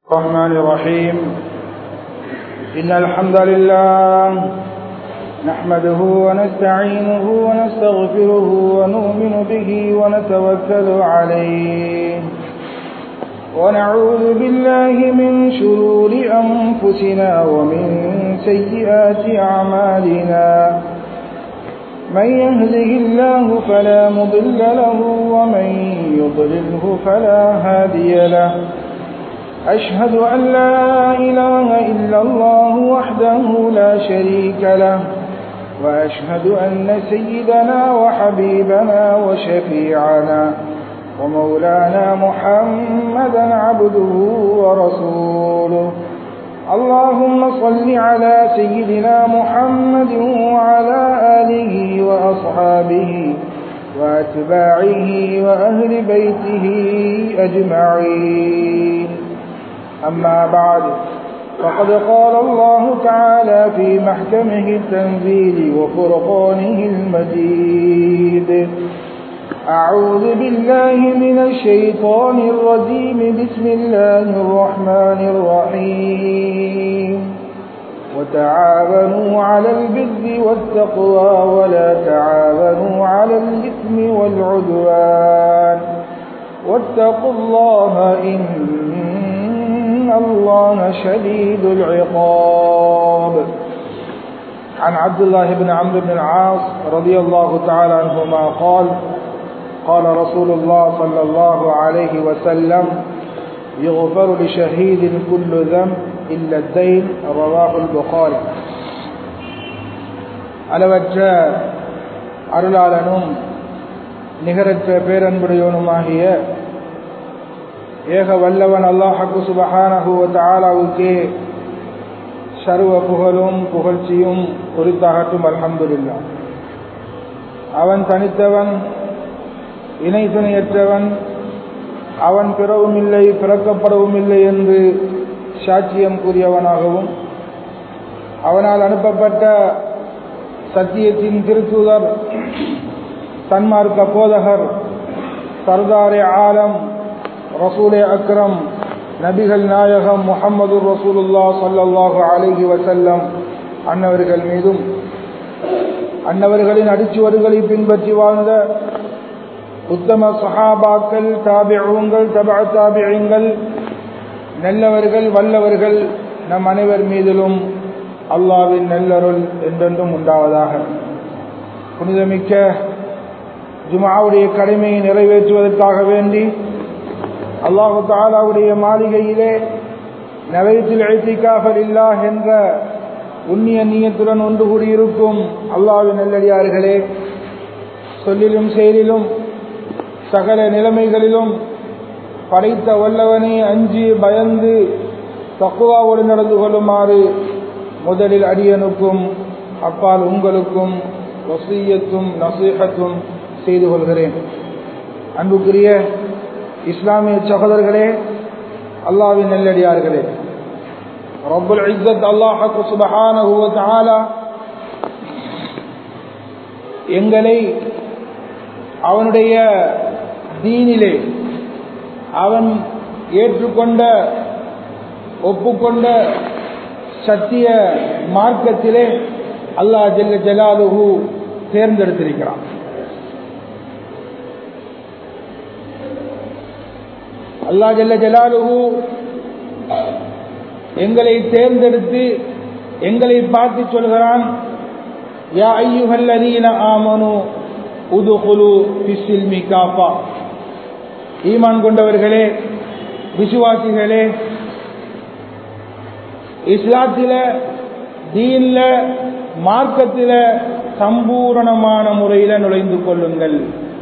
الرحمن الرحيم إن الحمد لله نحمده ونستعينه ونستغفره ونؤمن به ونتوكل عليه ونعوذ بالله من شرور أنفسنا ومن سيئات أعمالنا من يهده الله فلا مضل له ومن يضلله فلا هادي له أشهد أن لا إله إلا الله وحده لا شريك له وأشهد أن سيدنا وحبيبنا وشفيعنا ومولانا محمدا عبده ورسوله اللهم صل على سيدنا محمد وعلى آله وأصحابه وأتباعه وأهل بيته أجمعين أما بعد فقد قال الله تعالى في محكمه التنزيل وفرقانه المجيد أعوذ بالله من الشيطان الرجيم بسم الله الرحمن الرحيم وتعاونوا على البر والتقوى ولا تعاونوا على الإثم والعدوان واتقوا الله إن الله شديد العقاب عن عبد الله بن عمرو بن العاص رضي الله تعالى عنهما قال قال رسول الله صلى الله عليه وسلم يغفر لشهيد كل ذنب إلا الدين رواه البخاري அளவற்ற அருளாளனும் நிகரற்ற பேரன்புடையவனுமாகிய ஏக வல்லவன் அல்லாஹு சுபஹானஹுவ தாலாவுக்கே சர்வ புகழும் புகழ்ச்சியும் குறித்தாகட்டும் அல்ஹம்துல்லா அவன் தனித்தவன் இணை துணையற்றவன் அவன் பிறவும் இல்லை பிறக்கப்படவும் இல்லை என்று சாட்சியம் கூறியவனாகவும் அவனால் அனுப்பப்பட்ட சத்தியத்தின் திருத்தூதர் தன்மார்க்க போதகர் சர்தாரே ஆலம் ரசூலே அக்ரம் நபிகள் நாயகம் முகமது ரசூலுல்லா சல்லாஹு அலஹி வசல்லம் அன்னவர்கள் மீதும் அன்னவர்களின் அடிச்சுவடுகளை பின்பற்றி வாழ்ந்த உத்தம சஹாபாக்கள் தாபிழங்கள் தபா தாபியங்கள் நல்லவர்கள் வல்லவர்கள் நம் அனைவர் மீதிலும் அல்லாவின் நல்லருள் என்றென்றும் உண்டாவதாக புனிதமிக்க ஜுமாவுடைய கடமையை நிறைவேற்றுவதற்காக வேண்டி அல்லாஹு தாலாவுடைய மாளிகையிலே நவைத்தில் எழுத்திக்காஃபர் இல்லா என்ற உண்ணிய நீயத்துடன் ஒன்று கூடியிருக்கும் அல்லாவின் நல்லடியார்களே சொல்லிலும் செயலிலும் சகல நிலைமைகளிலும் படைத்த வல்லவனை அஞ்சி பயந்து தக்குவாவோடு நடந்து கொள்ளுமாறு முதலில் அடியனுக்கும் அப்பால் உங்களுக்கும் வசீயத்தும் நசீகத்தும் செய்து கொள்கிறேன் அன்புக்குரிய இஸ்லாமிய சகோதரர்களே அல்லாவின் நெல்லடியார்களே ரப்புல் இஸ்ஸத் அல்லாஹு சுபஹானஹு வ தஆலா எங்களை அவனுடைய தீனிலே அவன் ஏற்றுக்கொண்ட ஒப்புக்கொண்ட சத்திய மார்க்கத்திலே அல்லாஹ் ஜெல்ல ஜலாலுஹு தேர்ந்தெடுத்திருக்கிறான் அல்லா ஜல்ல ஜலாலுஹு எங்களை தேர்ந்தெடுத்து எங்களை பார்த்து சொல்கிறான் யா ஐயுகல்லதீன ஆமனு உதுகுலு பிஸ்ஸில்மி காப்பா ஈமான் கொண்டவர்களே விசுவாசிகளே இஸ்லாத்தில தீன்ல மார்க்கத்தில சம்பூரணமான முறையில் நுழைந்து கொள்ளுங்கள்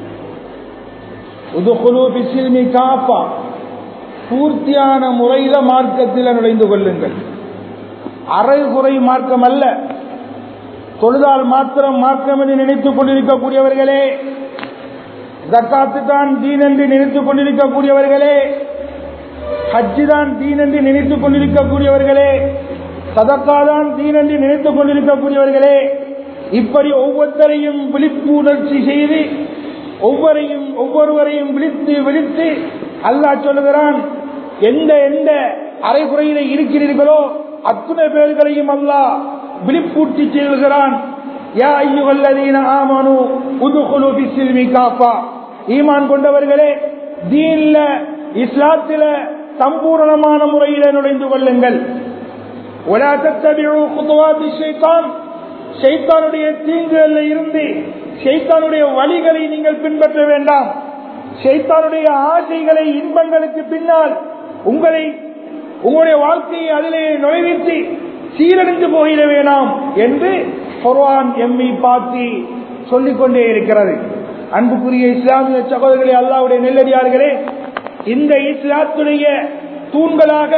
உதுகுலு பிஸ்ஸில்மி காப்பா பூர்த்தியான முறையில மார்க்கத்தில் நுழைந்து கொள்ளுங்கள் அரைகுறை மார்க்கம் அல்ல தொழுதால் மாத்திரம் மார்க்கம் என்று நினைத்துக் கொண்டிருக்கக்கூடியவர்களே ஜக்காத்து தான் தீன் என்று நினைத்துக் கொண்டிருக்கக்கூடியவர்களே ஹஜ்ஜு தான் தீன் என்று நினைத்துக் கொண்டிருக்கக்கூடியவர்களே சதக்கா தான் தீன் என்று நினைத்துக் கொண்டிருக்கக்கூடியவர்களே இப்படி ஒவ்வொருத்தரையும் விழிப்புணர்ச்சி செய்து ஒவ்வொரையும் ஒவ்வொருவரையும் விழித்து விழித்து அல்லாஹ் சொல்லுகிறான் எந்த எந்த அரைகுறையில இருக்கிறீர்களோ அத்தனை பேர்களையும் அல்லாஹ் விழிப்பூட்டி செல்கிறான் யா ஐயுகல்லதீன ஆமனு உதுகுலு பிஸ்ஸில்மி காஃபா ஈமான் கொண்டவர்களே தீன்ல இஸ்லாத்தில சம்பூரணமான முறையில நுழைந்து கொள்ளுங்கள் ولا تتبعوا خطوات الشيطان ஷைத்தானுடைய தீங்குகள்ல இருந்து ஷைத்தானுடைய வழிகளை நீங்கள் பின்பற்ற வேண்டாம் ஷைத்தானுடைய ஆசைகளை இன்பங்களுக்கு பின்னால் உங்களை உங்களுடைய வாழ்க்கையை அதிலே நுழைவித்து சீரழிந்து போயிட வேணாம் என்று குர்ஆன் எம்மை பார்த்து சொல்லிக் கொண்டே இருக்கிறது அன்புக்குரிய இஸ்லாமிய சகோதரர்களே அல்லாவுடைய நெல்லடியார்களே இந்த இஸ்லாத்துடைய தூண்களாக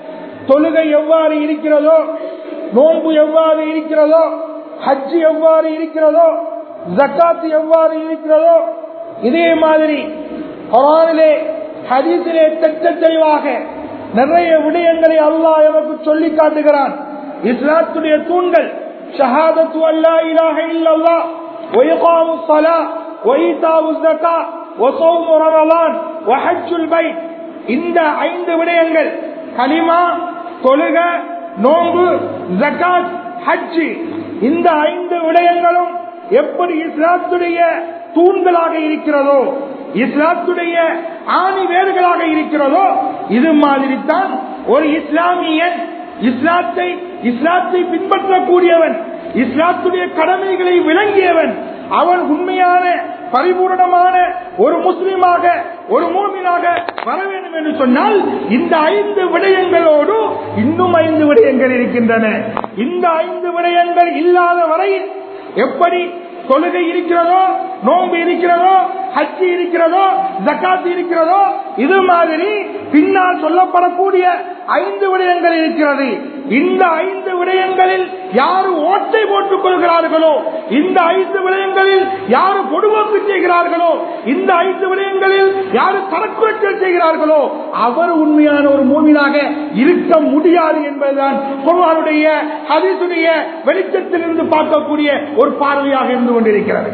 தொழுகை எவ்வாறு இருக்கிறதோ நோன்பு எவ்வாறு இருக்கிறதோ ஹஜ் எவ்வாறு இருக்கிறதோ ஜக்காத்து எவ்வாறு இருக்கிறதோ இதே மாதிரி குரானிலே ஹதீஸிலே தெற்ற தெளிவாக நிறைய விடயங்களை அல்லாஹ் எமக்கு சொல்லி காட்டுகிறான் இஸ்லாத்துடைய தூண்கள் ஷஹாதத்து அல்லா இலாஹ இல்லல்லாஹ் وإقام الصلاة وإيتاء الزكاة وصوم رمضان وحج البيت இந்த ஐந்து விடயங்கள் கலிமா தொழுக நோன்பு ஜக்காத் ஹஜ் இந்த ஐந்து விடயங்களும் எப்படி இஸ்லாத்துடைய தூண்களாக இருக்கிறதோ இஸ்லாத்துடைய ஆணி வேர்களாக இருக்கிறதோ இது மாதிரி தான் ஒரு இஸ்லாமியன் இஸ்லாத்தை இஸ்லாத்தை பின்பற்றக்கூடியவன் இஸ்லாத்துடைய கடமைகளை விளங்கியவன் அவன் உண்மையான பரிபூர்ணமான ஒரு முஸ்லிமாக ஒரு மூமினாக வர வேண்டும் என்று சொன்னால் இந்த ஐந்து விடயங்களோடு இன்னும் ஐந்து விடயங்கள் இருக்கின்றன இந்த ஐந்து விடயங்கள் இல்லாத வரையில் எப்படி தொழுகை இருக்கிறதோ நோன்பு இருக்கிறதோ ஹஜ்ஜி இருக்கிறதோ ஜக்காத்து இருக்கிறதோ இது மாதிரி பின்னால் சொல்லப்படக்கூடிய ஐந்து விடயங்கள் இருக்கிறது இந்த ஐந்து விடயங்களில் யாரு ஓட்டை போட்டுக் கொள்கிறார்களோ இந்த ஐந்து விடயங்களில் யாரு பொடுவோக்கு செய்கிறார்களோ இந்த ஐந்து விடயங்களில் யாரு தரக்குறைச்சல் செய்கிறார்களோ அவர் உண்மையான ஒரு மூவிலாக இருக்க முடியாது என்பதுதான் குர்ஆனுடைய ஹதீசுடைய வெளிச்சத்திலிருந்து பார்க்கக்கூடிய ஒரு பார்வையாக இருந்து கொண்டிருக்கிறது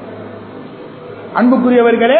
அன்புக்குரியவர்களே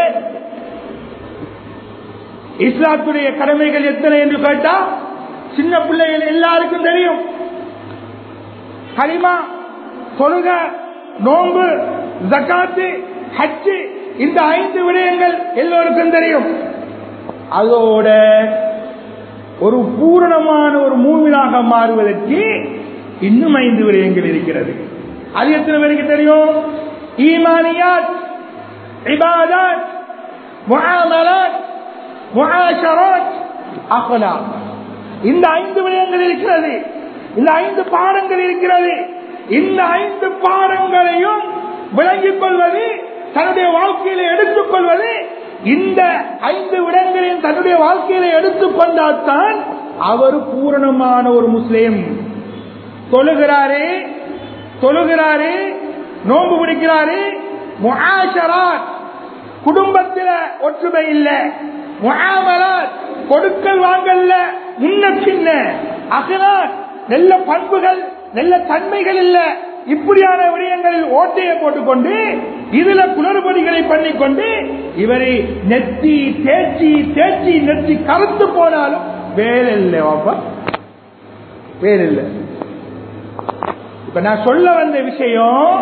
இஸ்லாத்துடைய கடமைகள் எத்தனை என்று கேட்டா சின்ன பிள்ளைகள் எல்லாருக்கும் தெரியும் கலிமா தொழுக நோன்பு ஜக்காத்து ஹஜ்ஜு இந்த ஐந்து விடயங்கள் எல்லோருக்கும் தெரியும் அதோட ஒரு பூரணமான ஒரு மூவிலாக மாறுவதற்கு இன்னும் ஐந்து விடயங்கள் இருக்கிறது அது எத்தனை பேருக்கு தெரியும் ஈமானியாத் இபாதத் முஆமலாத் முஆஷராத் அக்லாக் இந்த ஐந்து விடயங்கள் இருக்கிறது இந்த ஐந்து பாடங்கள் இருக்கிறது இந்த ஐந்து பாடங்களையும் விளங்கிக் கொள்வது தன்னுடைய வாழ்க்கையில எடுத்துக் கொள்வது இந்த ஐந்து விடங்களையும் தன்னுடைய வாழ்க்கையில எடுத்துக் கொண்டால்தான் அவர் பூரணமான ஒரு முஸ்லிம் தொழுகிறாரே தொழுகிறாரு நோன்பு பிடிக்கிறாரு முஆஷராத் குடும்பத்தில ஒற்றுமை இல்ல முஆமலாத் கொடுக்கல் வாங்கல்ல முன்ன பின்ன அகலாத் நல்ல பண்புகள் நல்ல தன்மைகள் இல்ல இப்படியான விடயங்களில் ஓட்டையை போட்டுக்கொண்டு இதுல குளறுபடிகளை பண்ணிக்கொண்டு இவரை நெத்தி தேய்ச்சி தேய்ச்சி நெத்தி கருத்து போனாலும் வேலை இல்லை வாப்பா வேலை இல்லை இப்ப நான் சொல்ல வந்த விஷயம்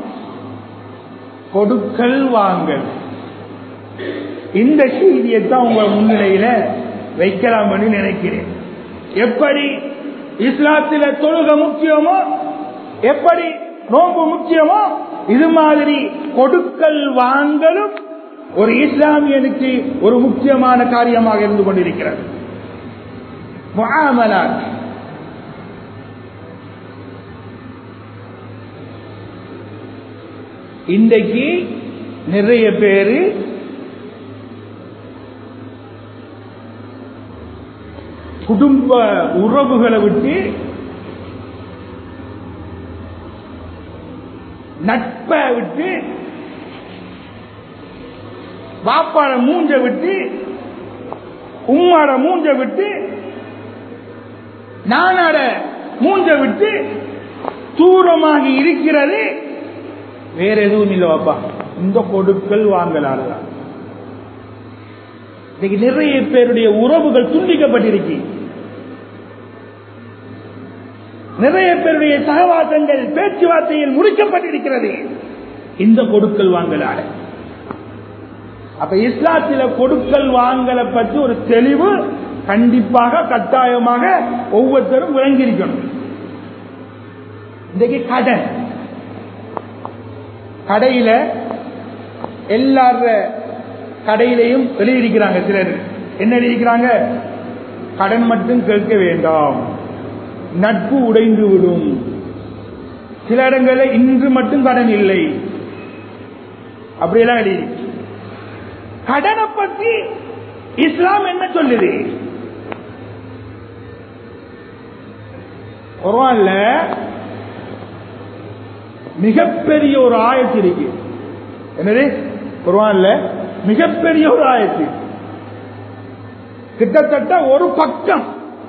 கொடுக்கல் வாங்கல் இந்த செய்தியை தான் உங்க முன்னிலையில வைக்கலாம் நினைக்கிறேன் எப்படி இஸ்லாத்தில தொழுக முக்கியமோ எப்படி நோன்பு முக்கியமோ இது மாதிரி கொடுக்கல் வாங்கலும் ஒரு இஸ்லாமியனுக்கு ஒரு முக்கியமான காரியமாக இருந்து கொண்டிருக்கிறது முஆமலாத் இன்றைக்கு நிறைய பேரு குடும்ப உறவுகளை விட்டு நட்பை விட்டு பாப்பாட மூஞ்ச விட்டு உம்மாட மூஞ்ச விட்டு நானாட மூஞ்ச விட்டு தூரமாகி இருக்கிறது வேற எதுவும் இல்லை பாப்பா இந்த கொடுக்கல் வாங்கலாதான் இன்னைக்கு நிறைய பேருடைய உறவுகள் துண்டிக்கப்பட்டிருக்கு நிறைய பேருடைய சகவாசங்கள் பேச்சுவார்த்தையில் முடிக்கப்பட்டிருக்கிறது இந்த கொடுக்கல் வாங்கலால அப்ப இஸ்லாத்தில கொடுக்கல் வாங்கலை பற்றி ஒரு தெளிவு கண்டிப்பாக கட்டாயமாக ஒவ்வொருத்தரும் விளங்கியிருக்கணும் இன்றைக்கு கடன் கடையில எல்லார கடையிலையும் எழுதியிருக்கிறாங்க சிலர் என்ன எழுதியிருக்கிறாங்க கடன் மட்டும் கேட்க வேண்டாம் நட்பு உடைந்து விடும் சில இடங்களில் இன்று மட்டும் கடன் இல்லை அப்படியெல்லாம் எழுதி கடனை பற்றி இஸ்லாம் என்ன சொல்லுது குர்ஆன்ல மிகப்பெரிய ஒரு ஆயத்து இருக்கு என்னது குர்ஆன்ல மிகப்பெரிய ஒரு ஆயத்து கிட்டத்தட்ட ஒரு பக்கம்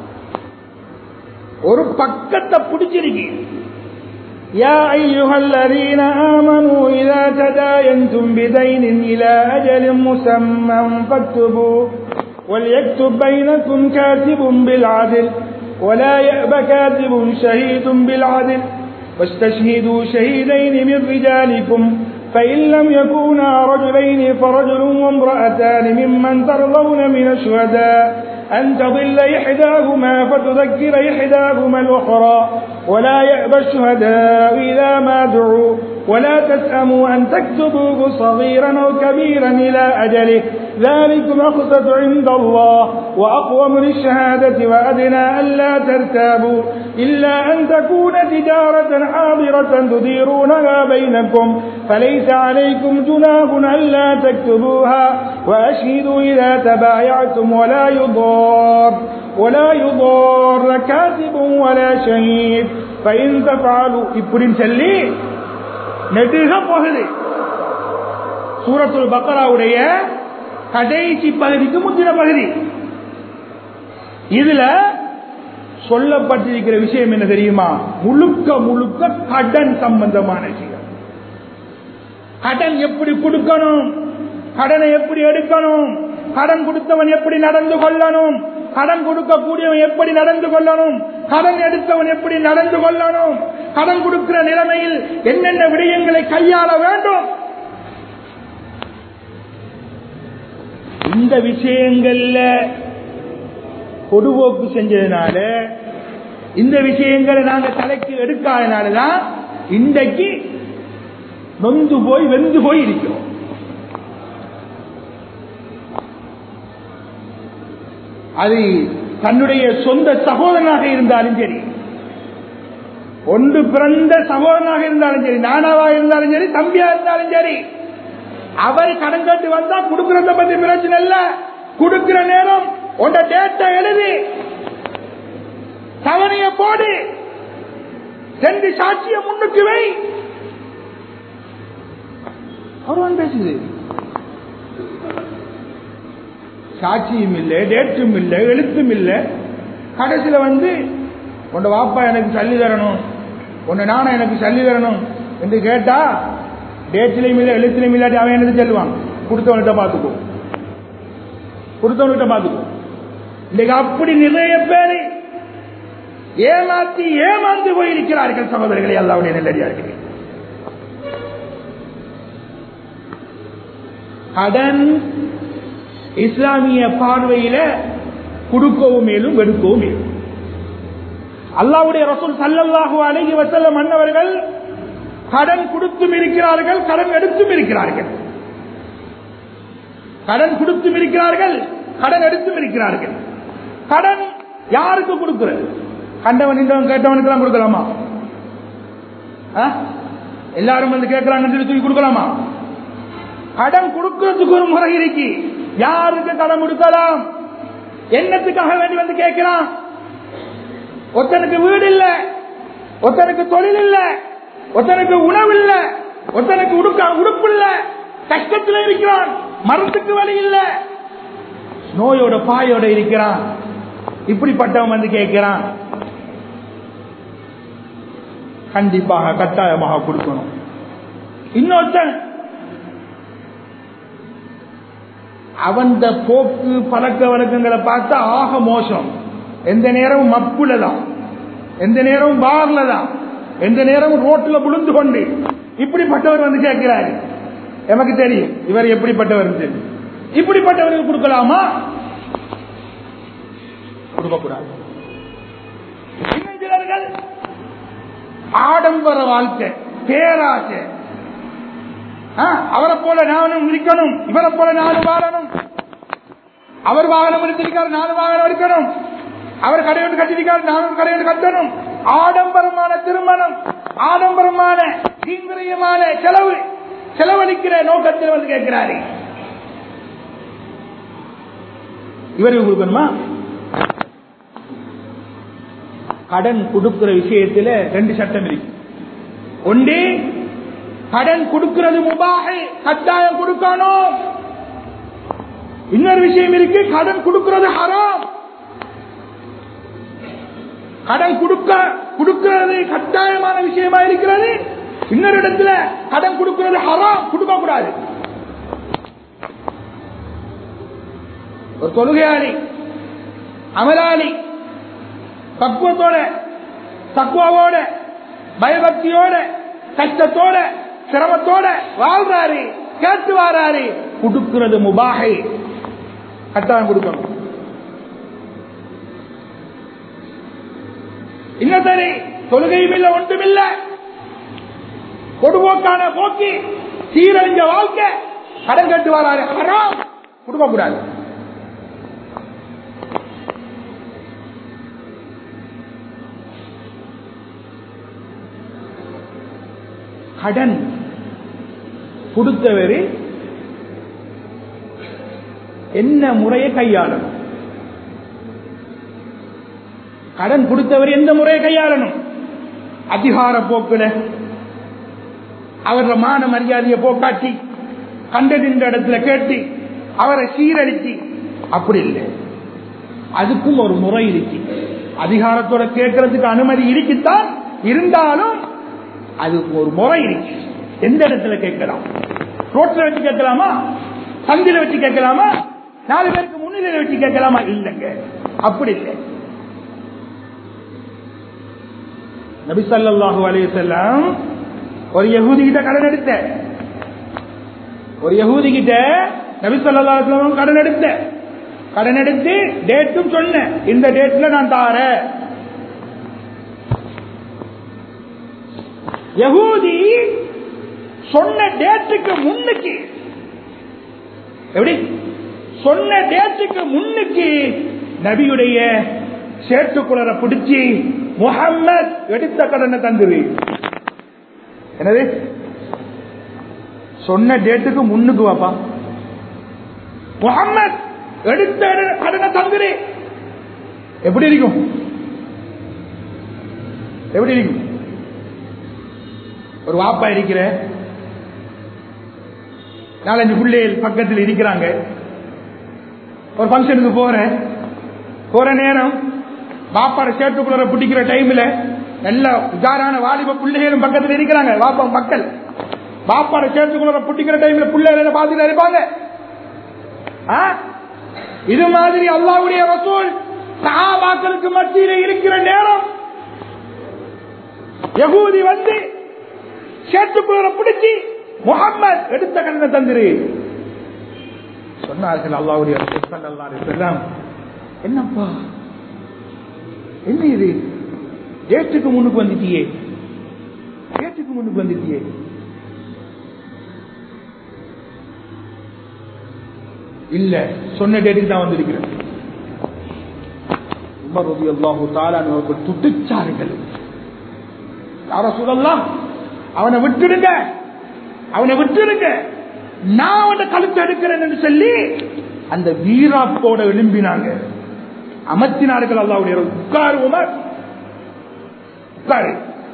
ஒரு பக்கத்தை பிடிச்சிருக்கு يا أيها الذين آمنوا إذا تداينتم بدين إلى أجل مسمى فاكتبوا وليكتب بينكم كاتب بالعدل ولا يأب كاتب شهيد بالعدل واستشهدوا شهيدين من رجالكم فإن لم يكونا رجلين فرجل وامرأتان ممن ترضون من الشهداء أن تضل إحداهما فتذكر إحداهما الأخرى ولا يأبى الشهداء إذا ما دعوا ولا تسأموا أن تكتبوه صغيرا أو كبيرا إلى أجله ذلكم أقسط عند الله وأقوم للشهادة وأدنى ألا ترتابوا إلا أن تكون تجارة حاضرة تديرونها بينكم فليس عليكم جناح ألا تكتبوها وأشهدوا إذا تبايعتم ولا يضار ولا يضار كاتب ولا شهيد فإن تفعلوا இப்படின்னு சொல்லி நெடுக போகுது சூரத்துல் பக்கராவுடைய கடைசி பகுதிக்கு முந்தின பகுதி இதுல சொல்லப்பட்டிருக்கிற விஷயம் என்ன தெரியுமா முழுக்க முழுக்க கடன் சம்பந்தமான விஷயம் கடன் எப்படி கொடுக்கணும் கடனை எப்படி எடுக்கணும் கடன் கொடுத்தவன் எப்படி நடந்து கொள்ளணும் கடன் கொடுக்கக்கூடியவன் எப்படி நடந்து கொள்ளணும் கடன் எடுத்தவன் எப்படி நடந்து கொள்ளணும் கடன் கொடுக்கிற நிலைமையில் என்னென்ன விடயங்களை கையாள வேண்டும் இந்த விஷயங்கள்ல பொதுபோக்கு செஞ்சதுனால இந்த விஷயங்களை நாங்க தலைக்கு எடுக்காதனாலதான் இன்றைக்கு நொந்து போய் வெந்து போய் இருக்கிறோம் அது தன்னுடைய சொந்த சகோதரனாக இருந்தாலும் சரி ஒன்று பிறந்த சகோதரனாக இருந்தாலும் சரி நானாவா இருந்தாலும் சரி தம்பியா இருந்தாலும் சரி அவர் கடன் கட்டு வந்தா கொடுக்கறத பத்தி பிரச்சனை இல்ல கொடுக்கிற நேரம் உண்ட டேட்டை எழுதி தவணைய போடு ரெண்டு சாட்சிய முன்னுக்கு வை ஒருவன் பேசுது சாட்சியும் இல்லை டேட்டும் இல்லை எழுத்தும் இல்லை கடைசியில வந்து உண்ட வாப்பா எனக்கு சல்லி தரணும் உன்னை நானும் எனக்கு சல்லி தரணும் என்று கேட்டா டேட்லையும் இல்லை எழுத்துலையும் இல்லாட்டி அவன் என்னது சொல்லுவான் கொடுத்தவன்கிட்ட பார்த்துக்கோ கொடுத்தவன்கிட்ட பார்த்துக்கோ இன்னைக்கு அப்படி நிறைய பேர் ஏமாத்தி ஏமாந்து போயிருக்கிறார்கள் சகோதரர்களை அல்லாவுடைய நெல்லடியார்கள் கடன் இஸ்லாமிய பார்வையில கொடுக்கவும் மேலும் வெடுக்கவும் மேலும் அல்லாவுடைய ரசூல் சல்லல்லாஹு அலைஹி வஸல்லம் அன்னவர்கள் கடன் கொடுத்தும் இருக்கிறார்கள் கடன் எடுத்தும் இருக்கிறார்கள் கடன் கொடுத்தும் இருக்கிறார்கள் கடன் எடுத்தும் இருக்கிறார்கள் கடன் யாருக்கு கொடுக்கிறது கண்டவன் இந்தவன் கேட்டவனுக்கு எல்லாம் கொடுக்கலாமா ஆ? எல்லாரும் வந்து கேட்கிறாங்கன்னு சொல்லி தூக்கி கொடுக்கலாமா கடன் கொடுக்கிறதுக்கு ஒரு முறை இருக்கு யாருக்கு கடன் கொடுக்கலாம் என்னத்துக்காக வேண்டி வந்து கேட்கிறான் ஒருத்தனுக்கு வீடு இல்ல ஒருத்தனுக்கு தொழில் இல்ல ஒருத்தனுக்கு உணவு இல்ல ஒருத்தனுக்கு உடுக்க உடுப்பு இல்ல கஷ்டத்தில் இருக்கிறான் மரத்துக்கு வழி இல்ல நோயோட பாயோட இருக்கிறான் இப்படிப்பட்டவன் வந்து கேட்கிறான் கண்டிப்பாக கட்டாயமாக கொடுக்கணும் இன்னொருத்தன் அவன் போக்கு பழக்க வழக்கங்களை பார்த்தா ஆக மோசம் எந்த நேரமும் மப்புல தான் எந்த நேரமும் பார்ல தான் எந்த நேரமும் ரோட்ல விழுந்து கொண்டு இப்படிப்பட்டவர் வந்து கேட்கிறாரு எனக்கு தெரியும் இவர் எப்படிப்பட்டவர் தெரியும் இப்படிப்பட்டவருக்கு கொடுக்கலாமா கொடுக்கக்கூடாது இன்னும் சிலர்கள் ஆடம்பர வாழ்க்கை பேராசை ஆ, அவரை போல நானும் இருக்கணும் இவரை போல நானும் வாழணும் அவர் வாகனம் எடுத்திருக்காரு நானும் வாகனம் எடுக்கணும் அவர் கடையோடு கட்டிருக்காரு நானும் கடையோடு கட்டணும் ஆடம்பரமான திருமணம் ஆடம்பரமான தீவிரமான செலவு செலவழிக்கிற நோக்கத்தில் வந்து கேட்கிறாரு இவருக்கு கொடுக்கணுமா கடன் கொடுக்கிற விஷயத்துல ரெண்டு சட்டம் இருக்கு ஒன்று கடன் கொடுக்கிறது முபாக கட்டாயம் கொடுக்கணும் இன்னொரு விஷயம் இருக்கு கடன் கொடுக்கிறது ஹராம் கடன் கொடுக்க கொடுக்கிறது கட்டாயமான விஷயமா இருக்கிறது இன்னொரு இடத்துல கடன் கொடுக்கிறது ஹராம் கொடுக்க கூடாது ஒரு தொழுகையாளி அமலாளி பக்குவத்தோட தக்குவாவோட பயபக்தியோட கஷ்டத்தோட சிரமத்தோட வாழ்றாரு கேட்டு வாராரு கொடுக்கிறது முபாகை கட்டாயம் கொடுக்கணும் இன்னும் சரி தொழுகையும் இல்ல ஒன்றும் இல்ல கொடுபோக்கான போக்கி சீரழிஞ்ச வாழ்க்கை கடன் கட்டு வராரு ஹராம் கொடுக்க கூடாது கடன் கொடுத்தவர் என்ன முறையை கையாளணும் கடன் கொடுத்தவர் எந்த முறையை கையாளணும் அதிகார போக்குல அவர மான மரியாதையை போக்காட்டி கண்டதின்ற இடத்துல கேட்டு அவரை சீரழிச்சு அப்படி இல்லை அதுக்கும் ஒரு முறை இருக்கு அதிகாரத்தோட கேட்கறதுக்கு அனுமதி இருக்குத்தான் இருந்தாலும் அதுக்கு ஒரு முறை இருக்கு எந்த இடத்துல கேட்கலாம் ரோட்ல வச்சு கேட்கலாமா சந்தில வச்சு கேட்கலாமா நாலு பேருக்கு முன்னிலையில வச்சு கேட்கலாமா இல்லைங்க அப்படி இல்லை நபி ஸல்லல்லாஹு அலைஹி வஸல்லம் ஒரு யஹூதி கிட்ட கடன் எடுத்த ஒரு யஹூதி கிட்ட நபி ஸல்லல்லாஹு அலைஹி வஸல்லம் கடன் எடுத்த கடன் எடுத்து டேட்டும் சொன்னேன் இந்த டேட்ல நான் தாரேன் யகூதி சொன்ன டேட்டுக்கு முன்னுக்கு எப்படி சொன்ன டேட்டுக்கு முன்னுக்கு நபியுடைய சேட்டுக்குளரை பிடிச்சி முகம்மது எடுத்த கடனை தந்துரு என்னது சொன்ன டேட்டுக்கு முன்னுக்கு வாப்பா முகம்மது எடுத்த கடனை தந்துரு எப்படி இருக்கும் எப்படி இருக்கும் ஒரு வாப்பா இருக்கிற நாலஞ்சு பிள்ளைகள் பக்கத்தில் இருக்கிறாங்க ஒரு ஃபங்க்ஷனுக்கு போறேன் போற நேரம் பாப்பாட சேட்டுக்குள்ள பிடிக்கிற டைம்ல நல்ல உஜாரான வாலிப பிள்ளைகளும் பக்கத்தில் இருக்கிறாங்க வாப்பா மக்கள் பாப்பாட சேட்டுக்குள்ள பிடிக்கிற டைம்ல பிள்ளைகள் பார்த்துட்டு இருப்பாங்க ஆ? இது மாதிரி அல்லாவுடைய ரசூல் சஹாபாக்களுக்கு மத்தியில இருக்கிற நேரம் யகூதி வந்து சேட்டுக்குள்ள பிடிச்சி முகம்மது எடுத்த கடனை தந்திரு சொன்னார்கள் அல்லாவுடைய ரசூல் ஸல்லல்லாஹு அலைஹி வஸல்லம் என்னப்பா என்ன இது டேட்டுக்கு முன்னுக்கு வந்துட்டியே டேட்டுக்கு முன்னுக்கு வந்துட்டியே இல்ல சொன்ன டேட்டுக்கு தான் வந்திருக்கிறேன் உமர் ரலியல்லாஹு தஆலா அவர்கள் துடிச்சார்கள் யார சொல்லலாம் அவனை விட்டுடுங்க அவனை விட்டுடுங்க நான் அவனை கழுத்து எடுக்கிறேன் என்று சொல்லி அந்த வீராப்போட எழும்பினாங்க அமர்த்தினார்கள் அல்லாவுடைய உட்காரு உமர் உட்காரு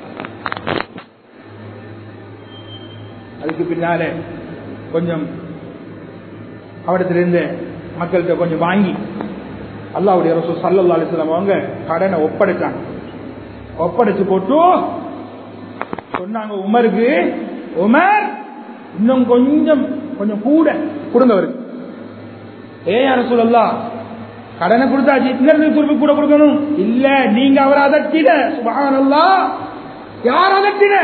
அதுக்கு பின்னால கொஞ்சம் அவடத்திலிருந்து மக்கள்கிட்ட கொஞ்சம் வாங்கி அல்லாவுடைய ரசூ சல்லல்லா அலிஸ்லாம் அவங்க கடனை ஒப்படைச்சாங்க ஒப்படைச்சு போட்டு சொன்னாங்க உமருக்கு உமர் இன்னும் கொஞ்சம் கொஞ்சம் கூட கொடுங்க அவருக்கு ஏ யார சொல்லலாம் கடனை கொடுத்தாச்சு இன்னொரு திருப்பி கூட கொடுக்கணும் இல்ல நீங்க அவர் அதட்டின சுபஹானல்லா யார் அதட்டின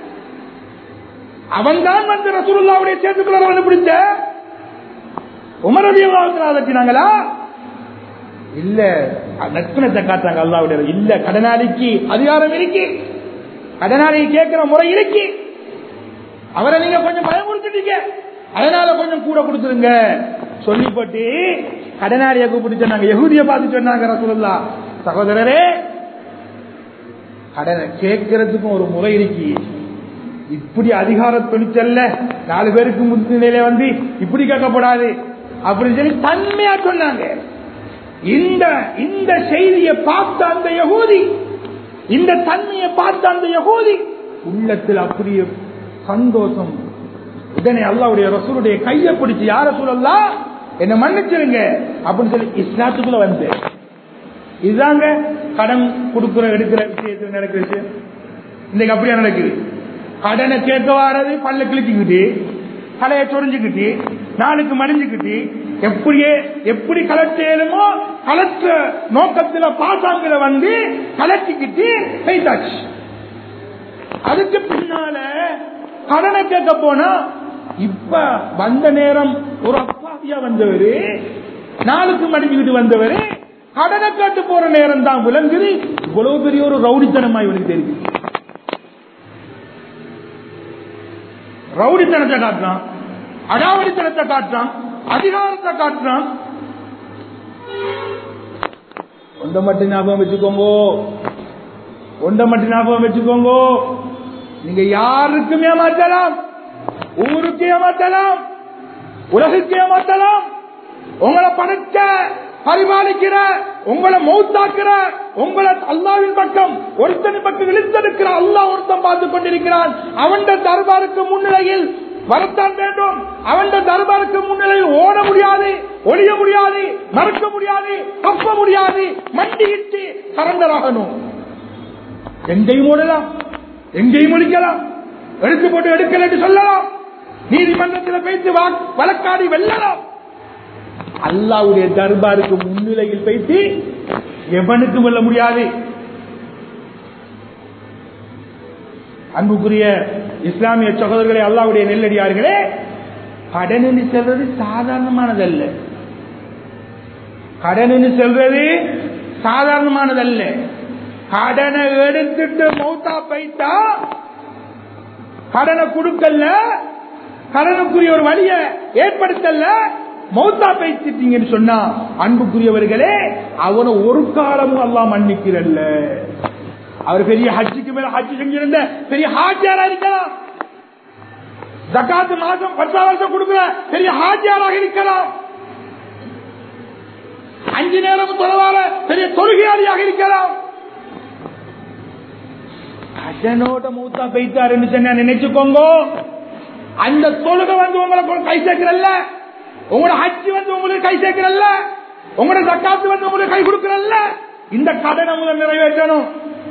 அவன் தான் வந்து ரசூலுல்லாவுடைய சேர்த்துக்குள்ள வந்து பிடிச்ச உமரதி அதட்டினாங்களா இல்ல நட்பணத்தை காட்டுறாங்க அல்லாவுடைய இல்ல கடனாளிக்கு அதிகாரம் இருக்கு கடனாளி கேட்கிற முறை இருக்கு அவரை நீங்க கொஞ்சம் பயமுறுத்திட்டீங்க அதனால கொஞ்சம் கூட கொடுத்துருங்க சொல்லிப்பட்டு கடனாளியை கூப்பிட்டு சொன்னாங்க யகுதியை பார்த்து சொன்னாங்க ரசூலுல்லா சகோதரரே கடனை கேட்கறதுக்கும் ஒரு முறை இருக்கு இப்படி அதிகார துணிச்சல்ல நாலு பேருக்கு முன்னிலையில வந்து இப்படி கேட்கப்படாது அப்படின்னு சொல்லி தன்மையா சொன்னாங்க இந்த இந்த செய்தியை பார்த்த அந்த யகூதி இந்த தன்மையை பார்த்த அந்த யகூதி உள்ளத்தில் அப்படியே சந்தோஷம் உடனே அல்லாவுடைய ரசூலுடைய கையை பிடிச்சு யார சூழல்லாம் என்ன மன்னிச்சிருங்க அப்படின்னு சொல்லி இஸ்லாத்துக்குள்ள வந்து இதுதாங்க கடன் கொடுக்கிற எடுக்கிற விஷயத்தில் நடக்கிற விஷயம் இன்னைக்கு அப்படியா நடக்குது கடனை கேட்க வாரது பல்ல கிழிச்சுக்கிட்டு தலையை சொரிஞ்சுக்கிட்டு நாளுக்கு மடிஞ்சுக்கிட்டு எப்படியே எப்படி கலட்டேலுமோ கலற்ற நோக்கத்துல பாசாங்கிற வந்து கலட்டிக்கிட்டு பெய்தாச்சு அதுக்கு பின்னால கடனை கேட்க போனா இப்ப வந்த நேரம் ஒரு அப்பாவியா வந்தவரு நாளுக்கு மடிஞ்சுக்கிட்டு வந்தவரு கடனை கேட்டு போற நேரம் தான் விளங்குது இவ்வளவு பெரிய ஒரு ரவுடித்தனமா இவனுக்கு தெரியுது ரவுடித்தனத்தை காட்டுறான் அடாவடித்தனத்தை காட்டுறான் அதிகாரத்தை காட்டுறான் ஒன்றை மட்டும் ஞாபகம் வச்சுக்கோங்க ஒன்றை மட்டும் ஞாபகம் வச்சுக்கோங்க நீங்க யாருக்கும் ஏமாற்றலாம் ஊருக்கு ஏமாற்றலாம் உலகுக்கு ஏமாற்றலாம் உங்களை படைச்ச பரிபாலிக்கிற உங்களை மௌத்தாக்குற உங்களை அல்லாவின் பக்கம் ஒருத்தன் பக்கம் இழுத்தெடுக்கிற அல்லாஹ் ஒருத்தன் பார்த்து கொண்டிருக்கிறான் அவன் தர்பாருக்கு முன்னிலையில் வரத்தான் வேண்டும் அவன் தர்பாருக்கு முன்னிலையில் ஓட முடியாது ஒழிய முடியாது மறக்க முடியாது தப்ப முடியாது மண்டியிட்டு சரண்டராகணும் எங்கேயும் ஓடலாம் எங்கேயும் ஒழிக்கலாம் எடுத்து போட்டு எடுக்கல என்று சொல்லலாம் நீதிமன்றத்தில் பேசி வழக்காடி வெல்லலாம் அல்லாவுடைய தர்பாருக்கு முன்னிலையில் பேசி எவனுக்கும் வெல்ல முடியாது அன்புக்குரிய இஸ்லாமிய சகோதரர்களே அல்லாவுடைய நெல்லடியார்களே கடன் செல்வது சாதாரணமானதல்ல கடன் செல்வது சாதாரணமானதல்ல கடனை எடுத்துட்டு மௌத்தா பைத்தா கடனை கொடுக்கல கடனுக்குரிய ஒரு வழியை ஏற்படுத்தல மௌத்தா பேசிட்டீங்கன்னு சொன்னா அன்புக்குரியவர்களே அவனை ஒரு காலமும் அல்லா மன்னிக்கிறல்ல அவர் பெரிய ஹஜ்ஜுக்கு மேல ஹஜ்ஜு செஞ்சிருந்த பெரிய ஹாஜியாரா இருக்கலாம் ஜக்காத்து மாசம் பத்தாம் வருஷம் கொடுக்கிற பெரிய ஹாஜியாராக இருக்கலாம் அஞ்சு நேரம் தொலைவார பெரிய தொழுகையாளியாக இருக்கலாம் கடனோட மூத்தா பெய்த்தாருன்னு சொன்ன நினைச்சுக்கோங்க அந்த தொழுகை வந்து உங்களை கை சேர்க்கிறல்ல உங்களோட ஹஜ்ஜி வந்து உங்களுக்கு கை சேர்க்கிறல்ல உங்களோட ஜக்காத்து வந்து உங்களுக்கு கை கொடுக்கிறல்ல இந்த கடனை உங்களை நிறைவேற்றணும்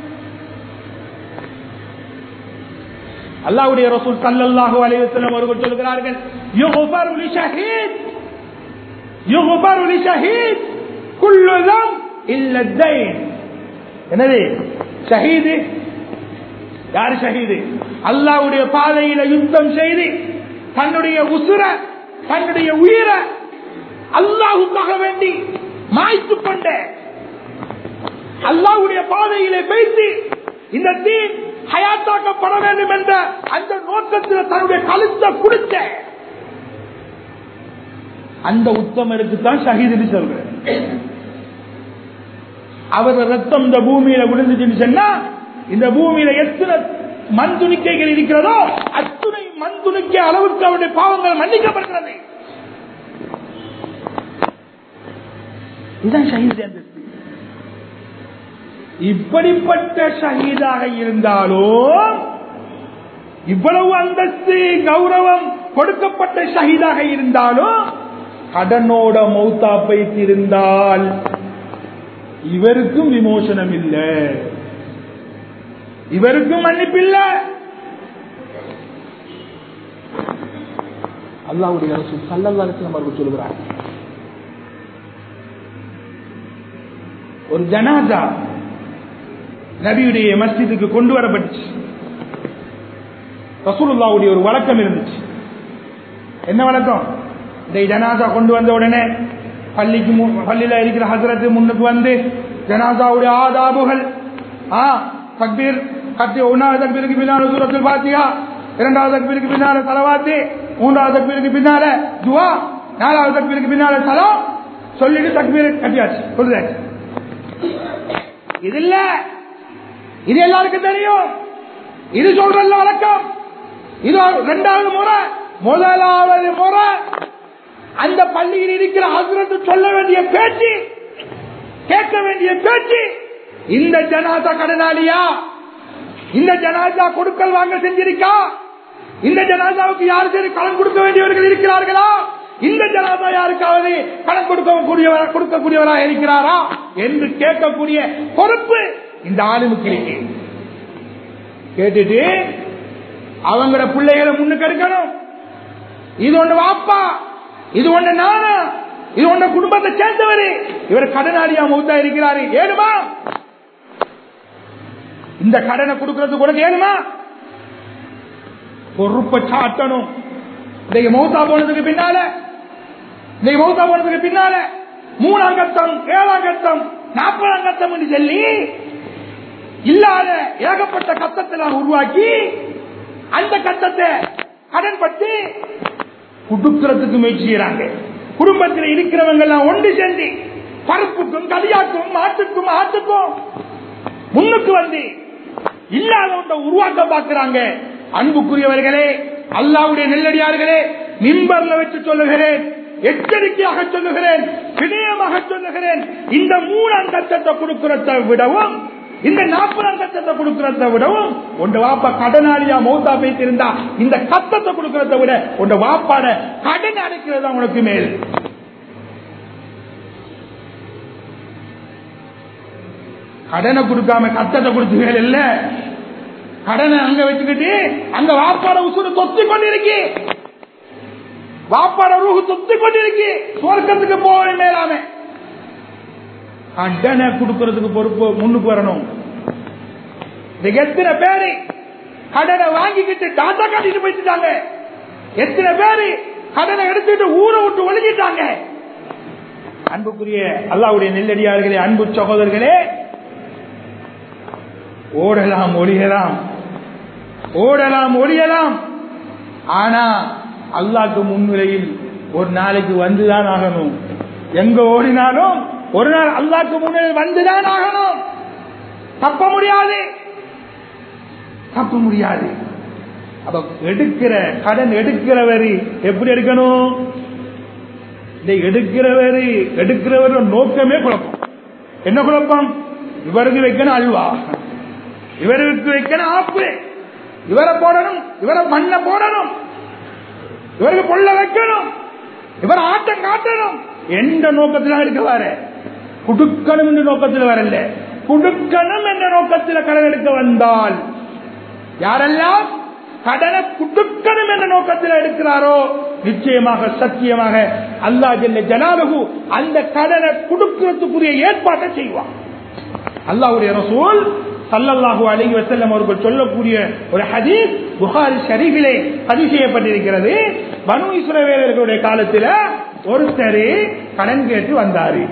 அல்லாவுடைய ரசூல் சல்லல்லாஹு அலைஹி வஸல்லம் அவர்கள் சொல்கிறார்கள் யுக்ஃபரு லிஷஹீத் யுக்ஃபரு லிஷஹீத் குல்லு தம் இல்ல தைன் என்னது ஷஹீது யாரு ஷஹீது அல்லாவுடைய பாதையில யுத்தம் செய்து தன்னுடைய உசுர தன்னுடைய உயிரை அல்லாஹுக்காக வேண்டி மாய்த்து கொண்ட அல்லாவுடைய பாதையிலே பேசி இந்த தீன் ஹயாத்தாக்கப்பட வேண்டும் என்ற அந்த நோக்கத்தில் தன்னுடைய கழுத்தை குடிச்ச அந்த உத்தமருக்கு தான் ஷஹீது சொல்றேன் அவர் ரத்தம் இந்த பூமியில விழுந்துச்சுன்னு சொன்னா இந்த பூமியில எத்தனை மண் துணிக்கைகள் இருக்கிறதோ அத்துணை மண் துணிக்க அளவுக்கு அவருடைய பாவங்கள் மன்னிக்கப்படுகிறது இதுதான் ஷஹீத் அந்தஸ்து இப்படிப்பட்ட ஷஹீதாக இருந்தாலும் இவ்வளவு அந்தஸ்து கௌரவம் கொடுக்கப்பட்ட ஷஹீதாக இருந்தாலும் கடனோட மௌத்தா பைத்திருந்தால் இவருக்கும் விமோசனம் இல்லை இவருக்கும் மன்னிப்பில்லை அல்லாவுடைய அரசு சல்லல்லாஹு அவர்கள் சொல்கிறார் ஒரு ஜனாதா நபியுடைய மஸ்ஜிதுக்கு கொண்டு வரப்பட்டுச்சு ரசூலுல்லாவுடைய ஒரு வழக்கம் இருந்துச்சு என்ன வழக்கம் இந்த ஜனாதா கொண்டு வந்த உடனே பள்ளிக்கு மு- பள்ளியில இருக்கிற ஹசரத்து முன்னுக்கு வந்து ஜனாதாவுடைய ஆதாபுகள் ஆ தக்பீர் கட்டி ஒன்னாவது தக்பீருக்கு பின்னால சூரத்தில் பாத்தியா இரண்டாவது தக்பீருக்கு பின்னால தலவாத்தி மூன்றாவது தக்பீருக்கு பின்னால துவா நாலாவது தக்பீருக்கு பின்னால சலாம் சொல்லிட்டு தக்பீர் கட்டியாச்சு சொல்லுதாச்சு இது இல்ல இது எல்லாருக்கும் தெரியும் இது சொல்றல்ல வழக்கம் இது இரண்டாவது முறை முதலாவது முறை அந்த பள்ளியில் இருக்கிற ஹசரத்து சொல்ல வேண்டிய பேச்சு கேட்க வேண்டிய பேச்சு இந்த ஜனாதா கடனாளியா இந்த ஜனாதா கொடுக்கல் வாங்க செஞ்சிருக்கா இந்த ஜனாதாவுக்கு யாரு சரி கடன் கொடுக்க வேண்டியவர்கள் இருக்கிறார்களா இந்த ஜனாதா யாருக்காவது கடன் கொடுக்க கூடியவரா கொடுக்கக்கூடியவரா இருக்கிறாரா என்று கேட்கக்கூடிய பொறுப்பு இந்த ஆளுமுக்கு இருக்கு கேட்டுட்டு அவங்களோட பிள்ளைகளை முன்னுக்கு எடுக்கணும் இது ஒண்ணு வாப்பா இது ஒண்ணு நானா இது ஒண்ணு குடும்பத்தை சேர்ந்தவர் இவர் கடனாளியா மௌத்தா இருக்கிறாரு ஏழுமா இந்த கடனை கொடுக்கறது உனக்கு ஏழுமா பொறுப்பை சாட்டணும் இன்னைக்கு மௌத்தா போனதுக்கு பின்னால இன்னைக்கு மௌத்தா போனதுக்கு பின்னால மூணாம் கட்டம் ஏழாம் கட்டம் நாற்பதாம் கட்டம் என்று சொல்லி இல்லாத ஏகப்பட்ட கட்டத்தை நான் உருவாக்கி அந்த கட்டத்தை கடன் பட்டு குடுக்கிறதுக்கு முயற்சி செய்யறாங்க குடும்பத்தில் இருக்கிறவங்க எல்லாம் ஒன்று சேர்ந்து பருப்புக்கும் கலியாக்கும் மாட்டுக்கும் ஆட்டுக்கும் முன்னுக்கு வந்து இல்லாத ஒன்றை உருவாக்க பார்க்கிறாங்க அன்புக்குரியவர்களே அல்லாவுடைய நெல்லடியார்களே மிம்பர்ல வச்சு சொல்லுகிறேன் எச்சரிக்கையாக சொல்லுகிறேன் வினயமாக சொல்லுகிறேன் இந்த மூணாம் கட்டத்தை கொடுக்கிறத விடவும் இந்த நாற்பதாம் கட்டத்தை கொடுக்கிறத விடவும் உண்ட வாப்பா கடனாளியா மௌத்தா பேசியிருந்தா இந்த கட்டத்தை கொடுக்கிறத விட உண்ட வாப்பாட கடன் அடைக்கிறது தான் உனக்கு மேல் கடனை கொடுக்காம கட்டத்தை கொடுத்துகள் இல்ல கடனை அங்க வச்சுக்கிட்டு அங்க வாப்பாட உசுறு தொத்தி கொண்டிருக்கி வாப்பாட ரூஹு தொத்தி கொண்டிருக்கி சுவர்க்கத்துக்கு போக மேலாம கடனை கொடுக்கறதுக்கு பொறுப்பு முன்னுக்கு வரணும் இதுக்கு எத்தனை பேரு கடனை வாங்கிக்கிட்டு டாட்டா காட்டிட்டு போயிட்டாங்க எத்தனை பேரு கடனை எடுத்துட்டு ஊரை விட்டு ஒழுங்கிட்டாங்க அன்புக்குரிய அல்லாவுடைய நெல்லடியார்களே அன்பு சகோதரர்களே ஓடலாம் ஒழியலாம் ஓடலாம் ஒழியலாம் ஆனா அல்லாக்கு முன்னிலையில் ஒரு நாளைக்கு வந்துதான் ஆகணும் எங்க ஓடினாலும் ஒரு நாள் அல்லாக்கு முன்னிலையில் வந்துதான் ஆகணும் தப்ப முடியாது தப்ப முடியாது அப்ப எடுக்கிற கடன் எடுக்கிறவரு எப்படி எடுக்கணும் இந்த எடுக்கிறவரு எடுக்கிறவர் நோக்கமே குழப்பம் என்ன குழப்பம் இவருக்கு வைக்கணும் அல்வா இவருக்கு வைக்கணும் ஆப்பு இவரை போடணும் இவரை மண்ணை போடணும் இவருக்கு பொல்ல வைக்கணும் இவர் ஆட்டம் காட்டணும் எந்த நோக்கத்தில் எடுக்க வர குடுக்கணும் என்ற நோக்கத்தில் வரல குடுக்கணும் என்ற நோக்கத்தில் கடன் எடுக்க வந்தால் யாரெல்லாம் கடனை குடுக்கணும் என்ற நோக்கத்தில் எடுக்கிறாரோ நிச்சயமாக சத்தியமாக அல்லா ஜெல்ல ஜனாலகு அந்த கடனை குடுக்கிறதுக்குரிய ஏற்பாட்டை செய்வான் அல்லாவுடைய ரசூல் சல்லல்லாஹு அலைஹி வஸல்லம் அவர்கள் சொல்லக்கூடிய ஒரு ஹதீஸ் புகாரி ஷரீஃபிலே பதிவு செய்யப்பட்டிருக்கிறது பனு இஸ்ரவேலர்களுடைய காலத்தில் ஒருத்தர் கடன் கேட்டு வந்தாரு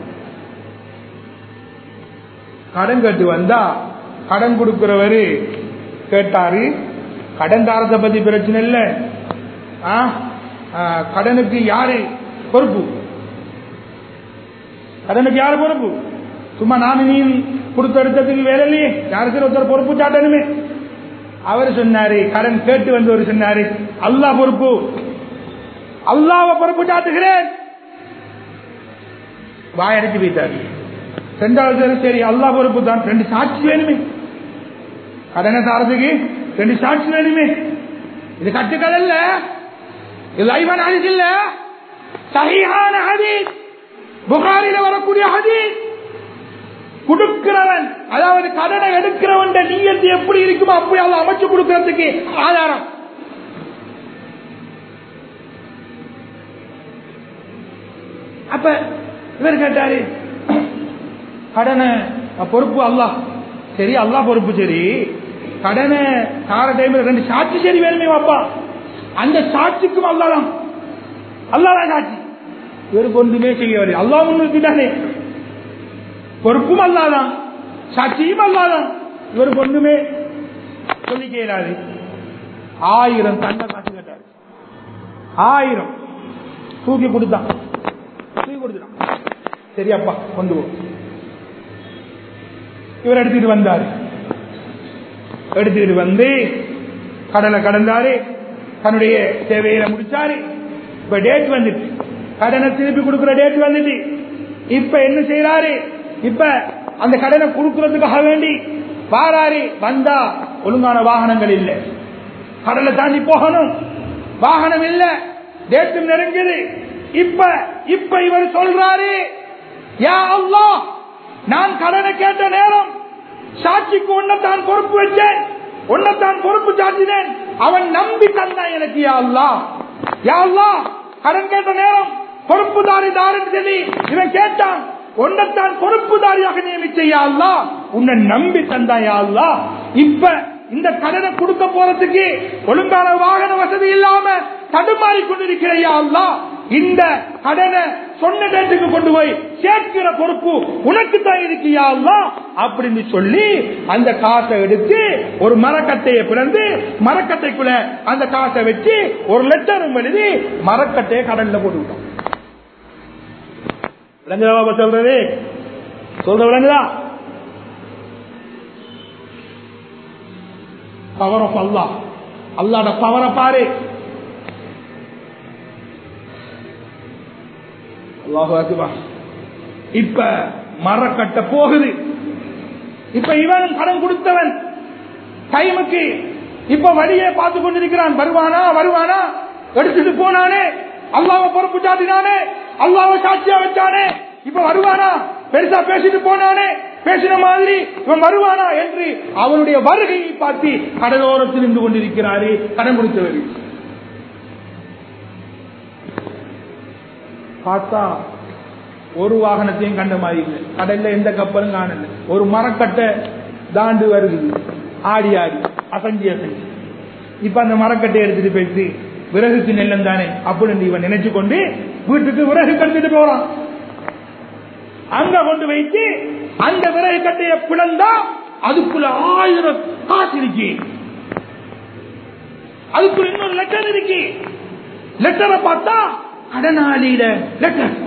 கடன் கேட்டு வந்தா கடன் கொடுக்கிறவரு கேட்டாரு கடன் தாரத்தை பத்தி பிரச்சனை இல்ல ஆ, ஆ, கடனுக்கு யாரு பொறுப்பு கடனுக்கு யாரு பொறுப்பு சும்மா நாம நீ கொடுத்த எடுத்ததுக்கு வேலை இல்லையே யாருக்கு ஒருத்தர் பொறுப்பு சாட்டணுமே அவர் சொன்னாரு கடன் கேட்டு வந்தவர் சொன்னாரு அல்லாஹ் பொறுப்பு அல்லாஹ்வை பொறுப்பு சாட்டுகிறேன் வாயடிச்சு போயிட்டாரு ரெண்டாவது தடவை சரி அல்லாஹ் பொறுப்பு தான் ரெண்டு சாட்சி வேணுமே கடனை தாரதுக்கு ரெண்டு சாட்சி வேணுமே இது கட்டுக்கல் இல்ல இது லைவன் ஹதீஸ் இல்ல சஹீஹான ஹதீஸ் புகாரில வரக்கூடிய ஹதீஸ் கொடுக்கிறவன் அதாவது கடனை எடுக்கிறவன் நீயத்து எப்படி இருக்குமோ அப்படி அதை அமைச்சு கொடுக்கறதுக்கு ஆதாரம் அப்ப இவர் கேட்டாரு கடனை அஹ், பொறுப்பு அல்லாஹ் சரி அல்லாஹ் பொறுப்பு சரி கடனை தார டைம்ல ரெண்டு சாட்சி சரி வேணுமே வாப்பா அந்த சாட்சிக்கும் அல்லாதான் அல்லாதான் சாட்சி இவருக்கு ஒன்றுமே செய்யவில்லை அல்லாஹ் முன்னிறுத்திட்டானே பொறுப்பும் அல்லாதான் சாட்சியும் அல்லாதான் இவருக்கு ஒன்றுமே சொல்லி செய்யறாரு ஆயிரம் தண்டை காசு கேட்டாரு ஆயிரம் தூக்கி கொடுத்தான் தூக்கி கொடுத்துட்டான் சரி அப்பா கொண்டு போ இவர் எடுத்துட்டு வந்தாரு எடுத்துட்டு வந்து கடலை கடந்தாரு தன்னுடைய தேவையில முடிச்சாரு இப்ப டேட் வந்துட்டு கடனை திருப்பி கொடுக்கிற டேட் வந்துட்டு இப்ப என்ன செய்யறாரு இப்ப அந்த கடனை கொடுக்கறதுக்காக வேண்டி வாராரு வந்தா ஒழுங்கான வாகனங்கள் இல்ல கடலை தாண்டி போகணும் வாகனம் இல்ல டேட்டும் நெருங்குது இப்ப இப்ப இவர் சொல்றாரு யா அல்லாஹ் நான் கடனை கேட்ட நேரம் சாட்சிக்கு உன்னைத்தான் பொறுப்பு வச்சேன் உன்னைத்தான் பொறுப்பு சாட்டினேன் அவன் நம்பி தந்தான் எனக்கு யா அல்லாஹ் யா அல்லாஹ் கடன் கேட்ட நேரம் பொறுப்புதாரி தாருன்னு சொல்லி இவன் கேட்டான் உன்னைத்தான் பொறுப்புதாரியாக நியமிச்ச யா அல்லாஹ் உன்னை நம்பி தந்தான் யா அல்லாஹ் இப்ப இந்த கடனை கொடுக்க போறதுக்கு ஒழுங்கான வாகன வசதி இல்லாம தடுமாறி கொண்டிருக்கிற யா அல்லாஹ் இந்த கடனை சொன்ன டேட்டுக்கு கொண்டு போய் சேர்க்கிற பொறுப்பு உனக்கு தான் இருக்கியா அல்லா அப்படின்னு சொல்லி அந்த காசை எடுத்து ஒரு மரக்கட்டையை பிறந்து மரக்கட்டைக்குள்ள அந்த காசை வச்சு ஒரு லெட்டரும் எழுதி மரக்கட்டையை கடல்ல போட்டு விட்டோம் விளங்குதா பாபா சொல்றது சொல்ற விளங்குதா பவர் ஆஃப் அல்லா அல்லாட பவரை பாரு அல்லாஹு அக்பர். இப்ப மரக்கட்ட போகுது இப்ப இவன் கடன் கொடுத்தவன் டைமுக்கு இப்ப வழியே பார்த்து கொண்டிருக்கிறான் வருவானா வருவானா எடுத்துட்டு போனானே அல்லாவை பொறுப்பு சாட்டினானே அல்லாவை சாட்சியா வச்சானே இப்ப வருவானா பெருசா பேசிட்டு போனானே பேசின மாதிரி இவன் வருவானா என்று அவனுடைய வருகையை பார்த்து கடலோரத்தில் நின்று கொண்டிருக்கிறாரே கடன் கொடுத்தவர் பார்த்தா ஒரு வாகனத்தையும் கண்ட மாதிரி இல்லை கடல்ல எந்த கப்பலும் காணல ஒரு மரக்கட்டை தாண்டு வருது ஆடி ஆடி அசஞ்சி அசஞ்சி இப்ப அந்த மரக்கட்டை எடுத்துட்டு போயிட்டு விறகுக்கு நெல்லம் தானே அப்படின்னு இவன் நினைச்சு கொண்டு வீட்டுக்கு விறகு கட்டிட்டு போறான் அங்க கொண்டு வைத்து அந்த விறகு கட்டையை பிளந்தா அதுக்குள்ள ஆயிரம் காசு இருக்கு அதுக்குள்ள இன்னொரு லெட்டர் இருக்கு லெட்டரை பார்த்தா கடனாளியில லெட்டர்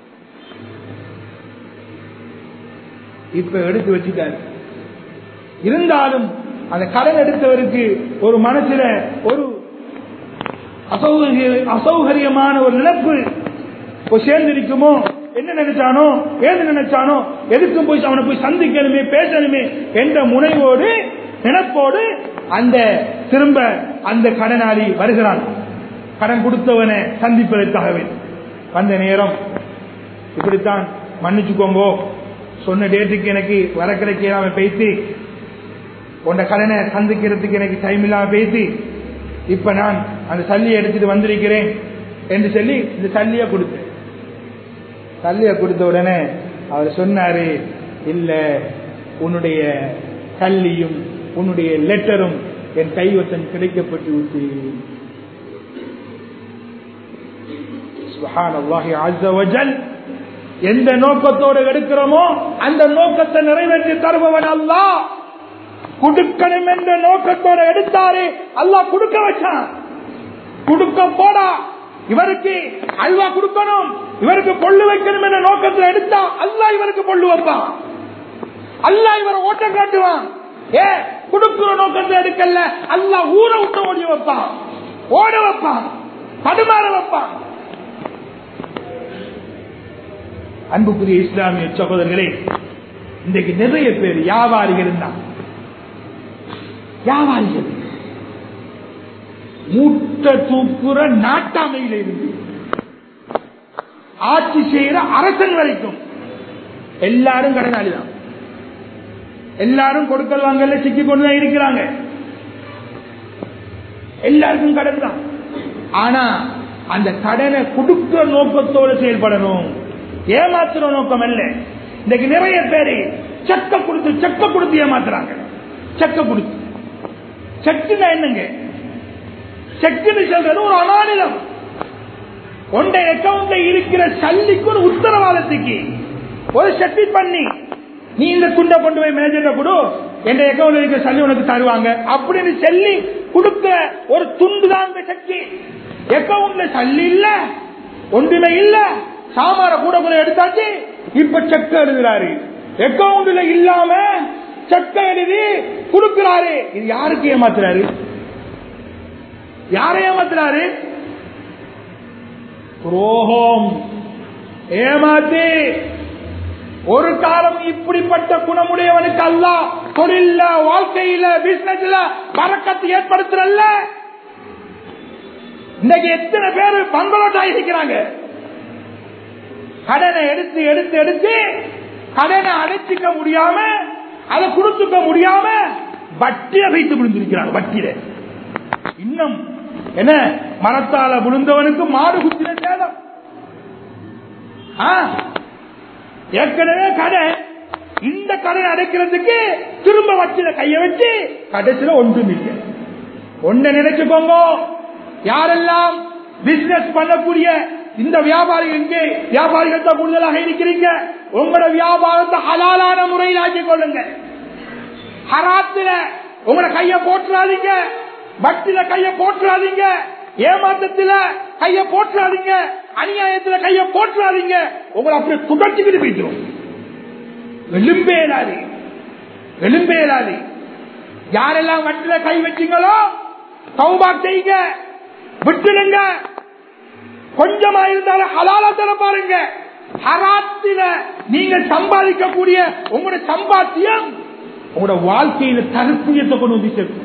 இப்ப எடுத்து வச்சுட்டாரு இருந்தாலும் அந்த கடன் எடுத்தவருக்கு ஒரு மனசுல ஒரு அசௌகரிய அசௌகரியமான ஒரு நினைப்பு போய் சேர்ந்திருக்குமோ என்ன நினைச்சானோ ஏது நினைச்சானோ எதுக்கும் போய் அவனை போய் சந்திக்கணுமே பேசணுமே என்ற முனைவோடு நினைப்போடு அந்த திரும்ப அந்த கடனாளி வருகிறான் கடன் கொடுத்தவனை சந்திப்பதற்காகவே வந்த நேரம் இப்படித்தான் மன்னிச்சுக்கோங்க சொன்ன டேட்டுக்கு எனக்கு வர கிடைக்காம பேசி உன்னை கடனை சந்திக்கிறதுக்கு எனக்கு டைம் இல்லாம பேசி இப்ப நான் அந்த சல்லியை எடுத்துட்டு வந்திருக்கிறேன் என்று சொல்லி இந்த சல்லியை கொடுத்தேன் சல்லியை கொடுத்த உடனே அவர் சொன்னாரு இல்ல உன்னுடைய கல்லியும் உன்னுடைய லெட்டரும் என் கைவசம் கிடைக்கப்பட்டு விட்டு சுப்ஹானல்லாஹி அஸ்ஸ வஜல் எந்த நோக்கத்தோடு எடுக்கிறோமோ அந்த நோக்கத்தை நிறைவேற்றி தருபவன் அல்லாஹ் கொடுக்கணும் என்ற நோக்கத்தோடு எடுத்தாரு அல்லாஹ் கொடுக்க வச்சான் கொடுக்க போடா இவருக்கு அல்வா கொடுக்கணும் இவருக்கு பொல்லு வைக்கணும் என்ற நோக்கத்தில் எடுத்தா அல்லாஹ் இவருக்கு பொல்லு வைப்பான் அல்லாஹ் இவரை ஓட்டம் காட்டுவான் ஏ கொடுக்கிற நோக்கத்தை எடுக்கல அல்லாஹ் ஊரை விட்டு ஓடி வைப்பான் ஓட வைப்பான் தடுமாற வைப்பான் அன்புக்குரிய இஸ்லாமிய சகோதரர்களே இன்றைக்கு நிறைய பேர் வியாபாரிகள் இருந்தாங்க வியாபாரிகள் மூட்டை தூக்குற நாட்டாமையில இருந்து ஆட்சி செய்யற அரசன் வரைக்கும் எல்லாரும் கடனாளிதான் எல்லாரும் கொடுக்கல் வாங்கல சிக்கி கொண்டுதான் இருக்கிறாங்க எல்லாருக்கும் கடன் தான் ஆனா அந்த கடனை கொடுக்கிற நோக்கத்தோடு செயல்படணும் ஏமாத்துற நோக்கம் அல்ல இன்னைக்கு நிறைய பேரு செக்க கொடுத்து செக்க கொடுத்து ஏமாத்துறாங்க செக்க கொடுத்து செக்குன்னா என்னங்க செக்குன்னு சொல்றது ஒரு அனானிலம் உண்ட அக்கௌண்ட்ல இருக்கிற சல்லிக்கு ஒரு உத்தரவாதத்துக்கு ஒரு செட்டி பண்ணி நீ இந்த குண்டை கொண்டு போய் மேனேஜர் கொடு என் அக்கௌண்ட்ல இருக்கிற சல்லி உனக்கு தருவாங்க அப்படின்னு சொல்லி கொடுக்கிற ஒரு துண்டு தான் இந்த சக்தி அக்கௌண்ட்ல சல்லி இல்ல ஒன்றுமே இல்ல சாமான கூட கூட எடுத்தாச்சு இப்ப செக் எழுதுறாரு அக்கௌண்ட்ல இல்லாம செக்க எழுதி கொடுக்கிறாரு இது யாருக்கு ஏமாத்துறாரு யாரை ஏமாத்துறாரு துரோகம் ஏமாத்தி ஒரு காலம் இப்படிப்பட்ட குணமுடையவனுக்கு அல்ல தொழில வாழ்க்கையில பிசினஸ்ல பறக்கத்து ஏற்படுத்துறல்ல இன்னைக்கு எத்தனை பேர் பங்களோட்டா இருக்கிறாங்க கடனை எடுத்து எடுத்து எடுத்து கடனை அடைச்சிக்க முடியாம அதை கொடுத்துக்க முடியாம வட்டிய வைத்து விழுந்திருக்கிறாங்க வட்டியில இன்னும் என்ன மரத்தால விழுந்தவனுக்கு மாடு குத்தின சேதம் ஆ, ஏற்கனவே கடன் இந்த கடன் அடைக்கிறதுக்கு திரும்ப வட்டியில கைய வச்சு கடைசியில ஒன்றும் இல்லை ஒன்ன நினைச்சுக்கோங்க யாரெல்லாம் பிசினஸ் பண்ணக்கூடிய இந்த வியாபாரிகள் இங்கே வியாபாரிகள் தான் கூடுதலாக இருக்கிறீங்க உங்களோட வியாபாரத்தை ஹலாலான முறையில் ஆக்கிக் கொள்ளுங்க ஹராத்துல உங்களோட கைய போட்டுறாதீங்க வட்டில கைய போட்டுறாதீங்க ஏமாற்றத்துல கைய போட்டுறாதீங்க அநியாயத்துல கைய போட்டுறாதீங்க உங்களை அப்படியே துடச்சிக்கிட்டு போயிடும் எலும்பே இல்லாது எலும்பே இல்லாது யாரெல்லாம் வட்டில கை வச்சீங்களோ தௌபா செய்யுங்க விட்டுடுங்க கொஞ்சமா இருந்தாலும் ஹலாலா தர பாருங்க ஹராத்தில நீங்க சம்பாதிக்கக்கூடிய உங்களுடைய சம்பாத்தியம் உங்களோட வாழ்க்கையில தருத்தியத்தை கொண்டு வந்து சேர்க்கும்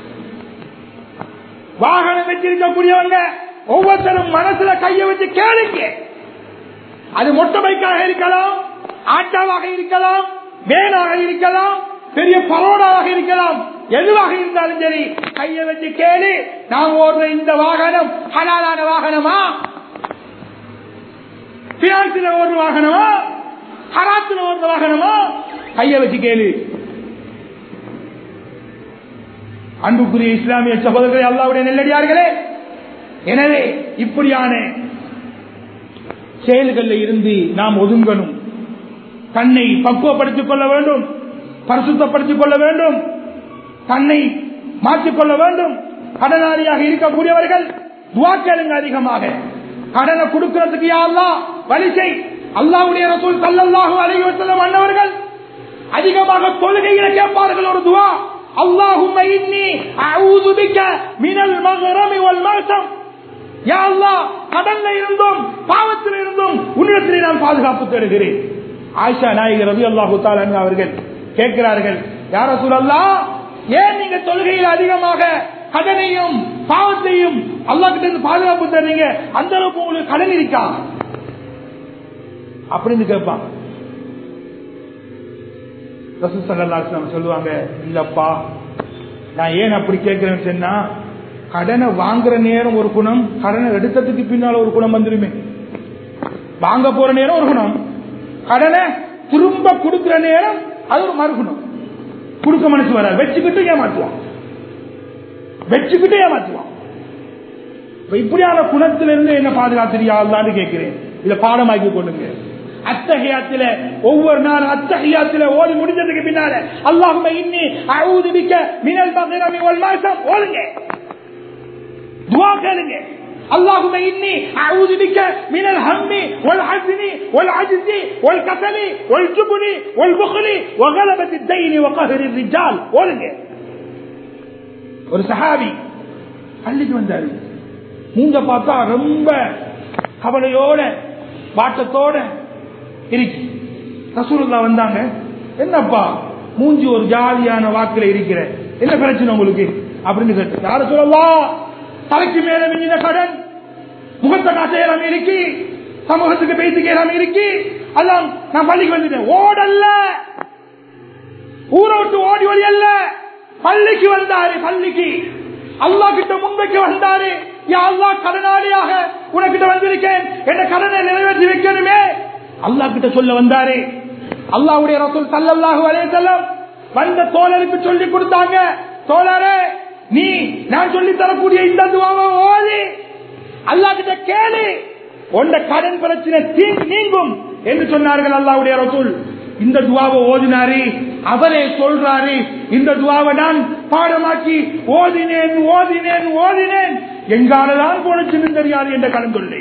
வாகனம் வச்சிருக்கக்கூடியவங்க ஒவ்வொருத்தரும் மனசுல கைய வச்சு கேளுங்க அது மொட்டை பைக்காக இருக்கலாம் ஆட்டாவாக இருக்கலாம் வேனாக இருக்கலாம் பெரிய பரோடாவாக இருக்கலாம் எதுவாக இருந்தாலும் சரி கைய வச்சு கேளு நான் ஓடுற இந்த வாகனம் ஹலாலான வாகனமா பினான்சில ஓடுற வாகனமா ஹராத்துல ஓடுற வாகனமா கைய வச்சு கேளு அன்புக்குரிய இஸ்லாமிய சகோதரர்களே அல்லாவுடைய நெல்லடியார்களே எனவே இப்படியான செயல்களில் இருந்து நாம் ஒதுங்கணும் தன்னை பக்குவப்படுத்திக் கொள்ள வேண்டும் பரிசுத்தப்படுத்திக் கொள்ள வேண்டும் தன்னை மாற்றிக்கொள்ள வேண்டும் கடனாளியாக இருக்கக்கூடியவர்கள் துவாக்கலுங்க அதிகமாக கடனை கொடுக்கிறதுக்கு யாரெல்லாம் வழி செய் அல்லாவுடைய ரசூல் சல்லல்லாஹு அலைஹி வஸல்லம் அன்னவர்கள் அதிகமாக தொழுகையில கேட்பார்கள் ஒரு துவா அல்லாஹும்ம இன்னி அஊது பிக்க மினல் மக்ரமி வல் மஅசம் யா அல்லாஹ் கடல்ல இருந்தும் பாவத்தில் இருந்தும் உன்னிடத்திலே நான் பாதுகாப்பு தேடுகிறேன் ஆயிஷா நாயகர் ரவி அல்லாஹு தாலன் அவர்கள் கேட்கிறார்கள் யார சூழல்லா ஏன் நீங்க தொழுகையில் அதிகமாக கடனையும் பாவத்தையும் அல்லா கிட்ட இருந்து பாதுகாப்பு தர்றீங்க அந்த அளவுக்கு உங்களுக்கு கடன் இருக்கா அப்படின்னு கேட்பாங்க ரசூல் ஸல்லல்லாஹு அலைஹி வஸல்லம் சொல்லுவாங்க இல்லப்பா நான் ஏன் அப்படி கேட்கிறேன்னு சொன்னா கடனை வாங்குற நேரம் ஒரு குணம் கடனை எடுத்ததுக்கு பின்னால ஒரு குணம் வந்துருமே வாங்க போற நேரம் ஒரு குணம் கடனை திரும்ப கொடுக்கிற நேரம் அது ஒரு மறுகுணம் கொடுக்க மனசு வராது வச்சுக்கிட்டு ஏமாத்துவான் வச்சுக்கிட்டு ஏமாத்துவான் இப்ப இப்படியான குணத்திலிருந்து என்ன பாதுகாத்திரியான்னு கேட்கிறேன் இதை பாடமாக்கி கொள்ளுங்க அத்தகையாத்தில ஒவ்வொரு நாளும் அத்தகையாத்தில ஓடி முடிஞ்சதுக்கு பின்னால அல்லாஹும இன்னி அவுது பிக்க மினல் மகிரமி ஒல் மாசம் ஓடுங்க துவா கேளுங்க اللهم إني أعوذ بك من الهم والحزن والعجز والكسل والجبن والبخل وغلبة الدين وقهر الرجال ஓடுங்க ஒரு சஹாபி பள்ளிக்கு வந்தாரு மூங்க பார்த்தா ரொம்ப கவலையோட வாட்டத்தோட இருக்கு ரசூலுல்லா வந்தாங்க என்னப்பா மூஞ்சி ஒரு ஜாலியான வாக்குல இருக்கிற என்ன பிரச்சனை உங்களுக்கு அப்படின்னு கேட்டு யார சொல்லலாம் தலைக்கு மேல மிஞ்சின கடன் முகத்தை காசையெல்லாம் இருக்கு சமூகத்துக்கு பேசிக்க எல்லாம் இருக்கு அதான் நான் பள்ளிக்கு வந்துட்டேன் ஓடல்ல ஊரை விட்டு ஓடி வழி அல்ல பள்ளிக்கு வந்தாரு பள்ளிக்கு அல்லா கிட்ட முன்வைக்க வந்தாரு யா அல்லா கடனாளியாக உனக்கிட்ட வந்திருக்கேன் என்ற கடனை நிறைவேற்றி வைக்கணுமே அல்லா கிட்ட சொல்ல வந்தாரு அல்லாஹ்வுடைய ரசூல் ஸல்லல்லாஹு அலைஹி வஸல்லம் வந்த தோழருக்கு சொல்லி கொடுத்தாங்க தோழரே நீ நான் சொல்லி தரக்கூடிய இந்த துவாவை ஓதி அல்லாஹ் கிட்ட கேளு உண்ட கடன் பிரச்சனை தீ- நீங்கும் என்று சொன்னார்கள் அல்லாஹ்வுடைய ரசூல் இந்த துவாவை ஓதினாரு அவரே சொல்றாரு இந்த துவாவை நான் பாடமாக்கி ஓதினேன் ஓதினேன் ஓதினேன் எங்காலதான் போனச்சுன்னு தெரியாது என்ற கடன் தொல்லை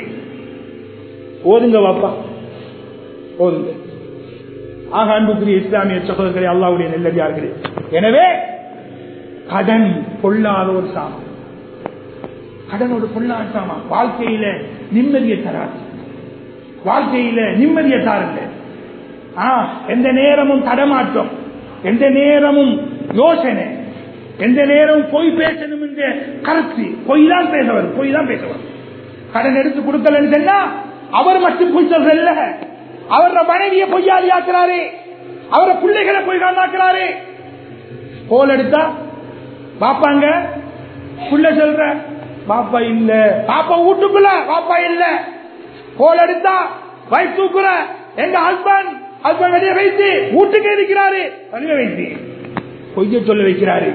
ஓதுங்க வாப்பா ஓதுங்க ஆக அன்புக்குரிய இஸ்லாமிய சகோதரர்களே அல்லாவுடைய நெல்லடியார்களே எனவே கடன் பொல்லாத ஒரு சாமம் கடன் ஒரு பொல்லாத சாமம் வாழ்க்கையில நிம்மதியை தராது வாழ்க்கையில நிம்மதியை தாருங்க ஆ, எந்த நேரமும் தடமாற்றம் எந்த நேரமும் யோசனை எந்த நேரமும் பொய் பேசணும் என்ற கருத்து பொய் தான் பேசவர் பொய் தான் பேசவர் கடன் எடுத்து கொடுக்கலன்னு சொன்னா அவர் மட்டும் பொய் சொல்றல்ல அவர மனைவியை பொய்யாளி ஆக்குறாரு அவர பிள்ளைகளை பொய் காணாக்குறாரு கோல் எடுத்தா பாப்பாங்க புள்ள சொல்ற பாப்பா இல்ல பாப்பா வீட்டுக்குள்ள பாப்பா இல்ல கோல் எடுத்தா வயிற்று தூக்குற எங்க ஹஸ்பண்ட் ஹஸ்பண்ட் வெளியே வைத்து வீட்டுக்கு இருக்கிறாரு வெளியே வைத்து பொய்ய சொல்ல வைக்கிறாரு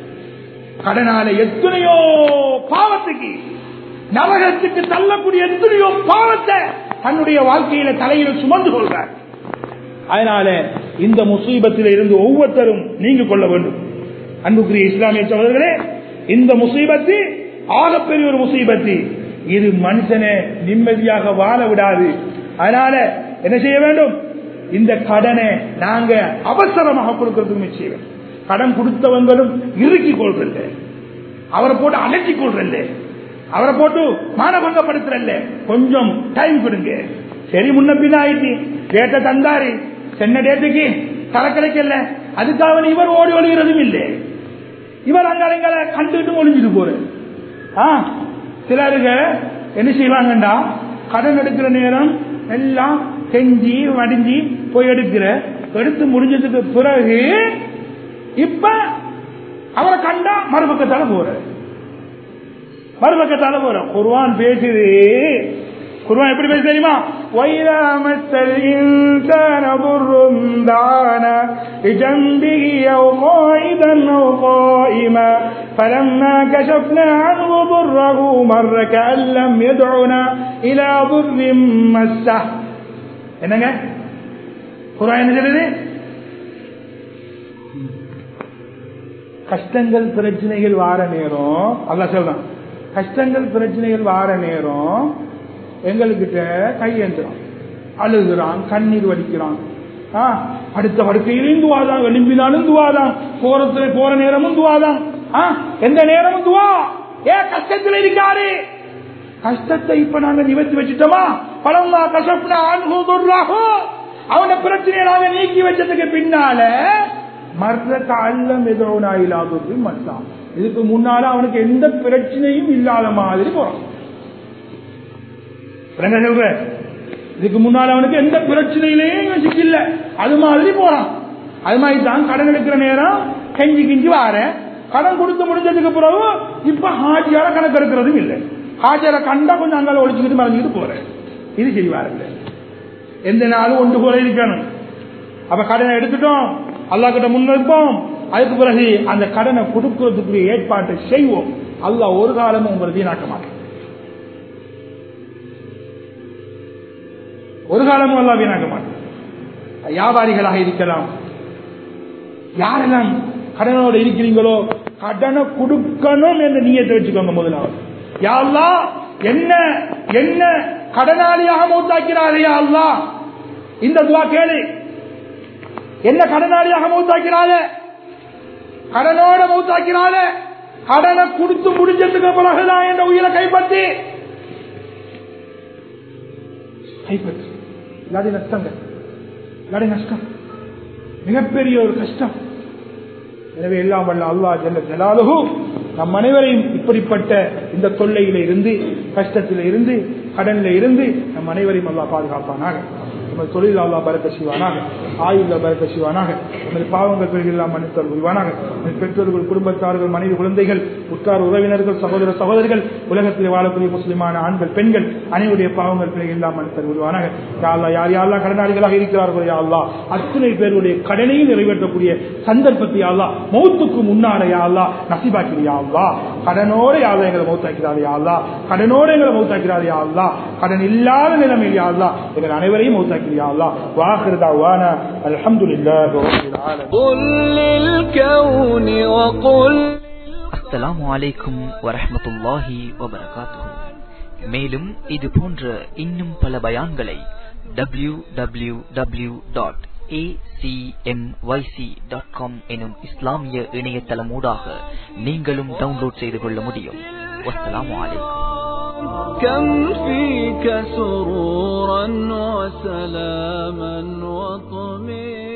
கடனால எத்தனையோ பாவத்துக்கு நரகத்துக்கு தள்ளக்கூடிய எத்தனையோ பாவத்தை தன்னுடைய வாழ்க்கையில தலையில சுமந்து கொள்றார் அதனால இந்த முசீபத்தில் இருந்து ஒவ்வொருத்தரும் நீங்க கொள்ள வேண்டும் அன்புக்குரிய இஸ்லாமிய சகோதரர்களே இந்த முசீபத்து ஆகப்பெரிய ஒரு முசீபத்து இது மனுஷனை நிம்மதியாக வாழ விடாது அதனால என்ன செய்ய வேண்டும் இந்த கடனை நாங்க அவசரமாக கொடுக்கறதுக்கு முயற்சி செய்ய வேண்டும். கடன் கொடுத்தவங்களும் இறுக்கி கொள்றல்ல அவரை போட்டு அலட்டி கொள்றல்ல அவரை போட்டு மானபங்கப்படுத்துறல்ல கொஞ்சம் டைம் கொடுங்க சரி முன்ன பின்ன ஆயிட்டு டேட்ட தந்தாரு சென்ன டேட்டுக்கு தர கிடைக்கல அதுக்காக இவர் ஓடி ஒழுகிறதும் இல்லை இவர் அங்காலங்களை கண்டுகிட்டு ஒளிஞ்சிட்டு போறாரு ஆ சிலருங்க என்ன செய்வாங்கண்டா கடன் எடுக்கிற நேரம் எல்லாம் செஞ்சு வடிஞ்சு போய் எடுக்கிற எடுத்து முடிஞ்சதுக்கு பிறகு இப்ப அவரை கண்டா மறுபக்கத்தால போற மறுபக்கத்தால போற குர்வான் பேசுது குர்வான் எப்படி பேசு தெரியுமா وَإِذَا مَسَّ الْإِنسَانَ ضُرٌّ دَعَانَا لِجَنبِهِ أَوْ قَاعِدًا أَوْ قَائِمًا فَلَمَّا كَشَفْنَا عَنْهُ ضُرَّهُ مَرَّ كَأَن لَّمْ يَدْعُنَا إِلَى ضُرٍّ مَسَّهُ என்னங்க குர்ஆன் என்ன சொல்லுது கஷ்டங்கள் பிரச்சனைகள் வார நேரம் அல்ல சொல்றான் கஷ்டங்கள் பிரச்சனைகள் வார நேரம் எங்கள்கிட்ட கையேந்துறான் அழுகுறான் கண்ணீர் வடிக்கிறான் ஆ, அடுத்த படுக்கையிலும் துவாதான் எழும்பினாலும் துவாதான் போறதுல போற நேரமும் துவாதான் ஆ, எந்த நேரமும் துவா ஏ கஷ்டத்தில் இருக்காரு கஷ்டத்தை இப்ப நாங்க நிவர்த்தி வச்சுட்டோமா பலம்மா கசப்னா அன்ஹுதுர்ராஹு அவன பிரச்சனையை நாங்க நீக்கி வச்சதுக்கு பின்னால மர்றக்க அல்லம் எதோனா இல்லாதது மத்தான் இதுக்கு முன்னால அவனுக்கு எந்த பிரச்சனையும் இல்லாத மாதிரி போறான் என்ன சொல்ற இதுக்கு முன்னால அவனுக்கு எந்த பிரச்சனையிலையும் இவன் சிக்கல அது மாதிரி போறான் அது மாதிரி தான் கடன் எடுக்கிற நேரம் கெஞ்சி கிஞ்சி வார கடன் கொடுத்து முடிஞ்சதுக்கு பிறகு இப்ப ஹாஜியார கணக்கு எடுக்கிறதும் இல்லை ஹாஜியார கண்டா கொஞ்சம் அங்கால ஒழிச்சுக்கிட்டு மறைஞ்சுக்கிட்டு போறேன் இது செய்வாருங்க எந்த நாளும் ஒன்று போல இருக்கணும் அப்ப கடனை எடுத்துட்டோம் அல்லா கிட்ட முன்வைப்போம் அதுக்கு பிறகு அந்த கடனை கொடுக்கிறதுக்குரிய ஏற்பாட்டை செய்வோம் அல்லாஹ் ஒரு காலமும் உங்களை வீணாக்க மாட்டோம் ஒரு காலமும் அல்லா வீணாக்க மாட்டோம் வியாபாரிகளாக இருக்கலாம் யாரெல்லாம் கடனோட இருக்கிறீங்களோ கடனை கொடுக்கணும் என்ற நீயத்தை வச்சுக்கோங்க முதலாவது யாழ்லா என்ன என்ன கடனாளியாக மூத்தாக்கிறாரே யா அல்லாஹ் இந்த துவா கேளு என்ன கடனாளியாக மூத்தாக்கிறாள கடனோட மூத்தாக்கிறாள கடனை கொடுத்து முடிஞ்சதுக்கு பிறகுதான் என்ற உயிரை கைப்பற்றி கைப்பற்றி இல்லாத நஷ்டங்கள் இல்லாத நஷ்டம் மிகப்பெரிய ஒரு கஷ்டம் எனவே எல்லாம் வல்ல அல்லா ஜல்ல ஜலாலுஹு நம் அனைவரையும் இப்படிப்பட்ட இந்த தொல்லையில இருந்து கஷ்டத்தில இருந்து கடன்ல இருந்து நம் அனைவரையும் அல்லா பாதுகாப்பானாக எமது தொழில் அல்லா பரக்க செய்வானாக ஆயுள்ள பரக்க செய்வானாக எமது பாவங்கள் பிறகு மன்னித்தல் புரிவானாக எமது பெற்றோர்கள் குடும்பத்தார்கள் மனைவி குழந்தைகள் உற்றார் உறவினர்கள் சகோதர சகோதரிகள் உலகத்தில் வாழக்கூடிய முஸ்லிமான ஆண்கள் பெண்கள் அனைவருடைய பாவங்கள் பிறகு எல்லாம் மன்னித்தல் புரிவானாக யாழ்லா யார் யாரெல்லாம் கடனாளிகளாக இருக்கிறார்களோ யாழ்லா அத்தனை பேருடைய கடனையும் நிறைவேற்றக்கூடிய சந்தர்ப்பத்தை யாழ்லா மௌத்துக்கு முன்னால யாழ்லா நசிபாக்கிறி யாழ்லா கடனோட யாழ்லா எங்களை மௌத்தாக்கிறாரு யாழ்லா கடனோட எங்களை மௌத்தாக்கிறாரு யாழ்லா கடன் இல்லாத நிலைமையில் யாழ்லா எங்கள் அனைவரையும் மௌத்தாக்கிறி யாழ்லா வாஹிருதா வான அல்ஹம்துலில்லாஹி ரப்பில் ஆலமீன் قل للكون وقل அஸ்ஸலாமு அலைக்கும் வரஹ்மத்துல்லாஹி வபரகாத்துஹு மேலும் இது போன்ற இன்னும் பல பயான்களை டபிள்யூ டபிள்யூ டபிள்யூ டாட் எனும் இஸ்லாமிய இணையதளமூடாக நீங்களும் டவுன்லோட் செய்து கொள்ள முடியும் வஸ்ஸலாமு அலைக்கும் كم فيك سرورا وسلاما وطمئنا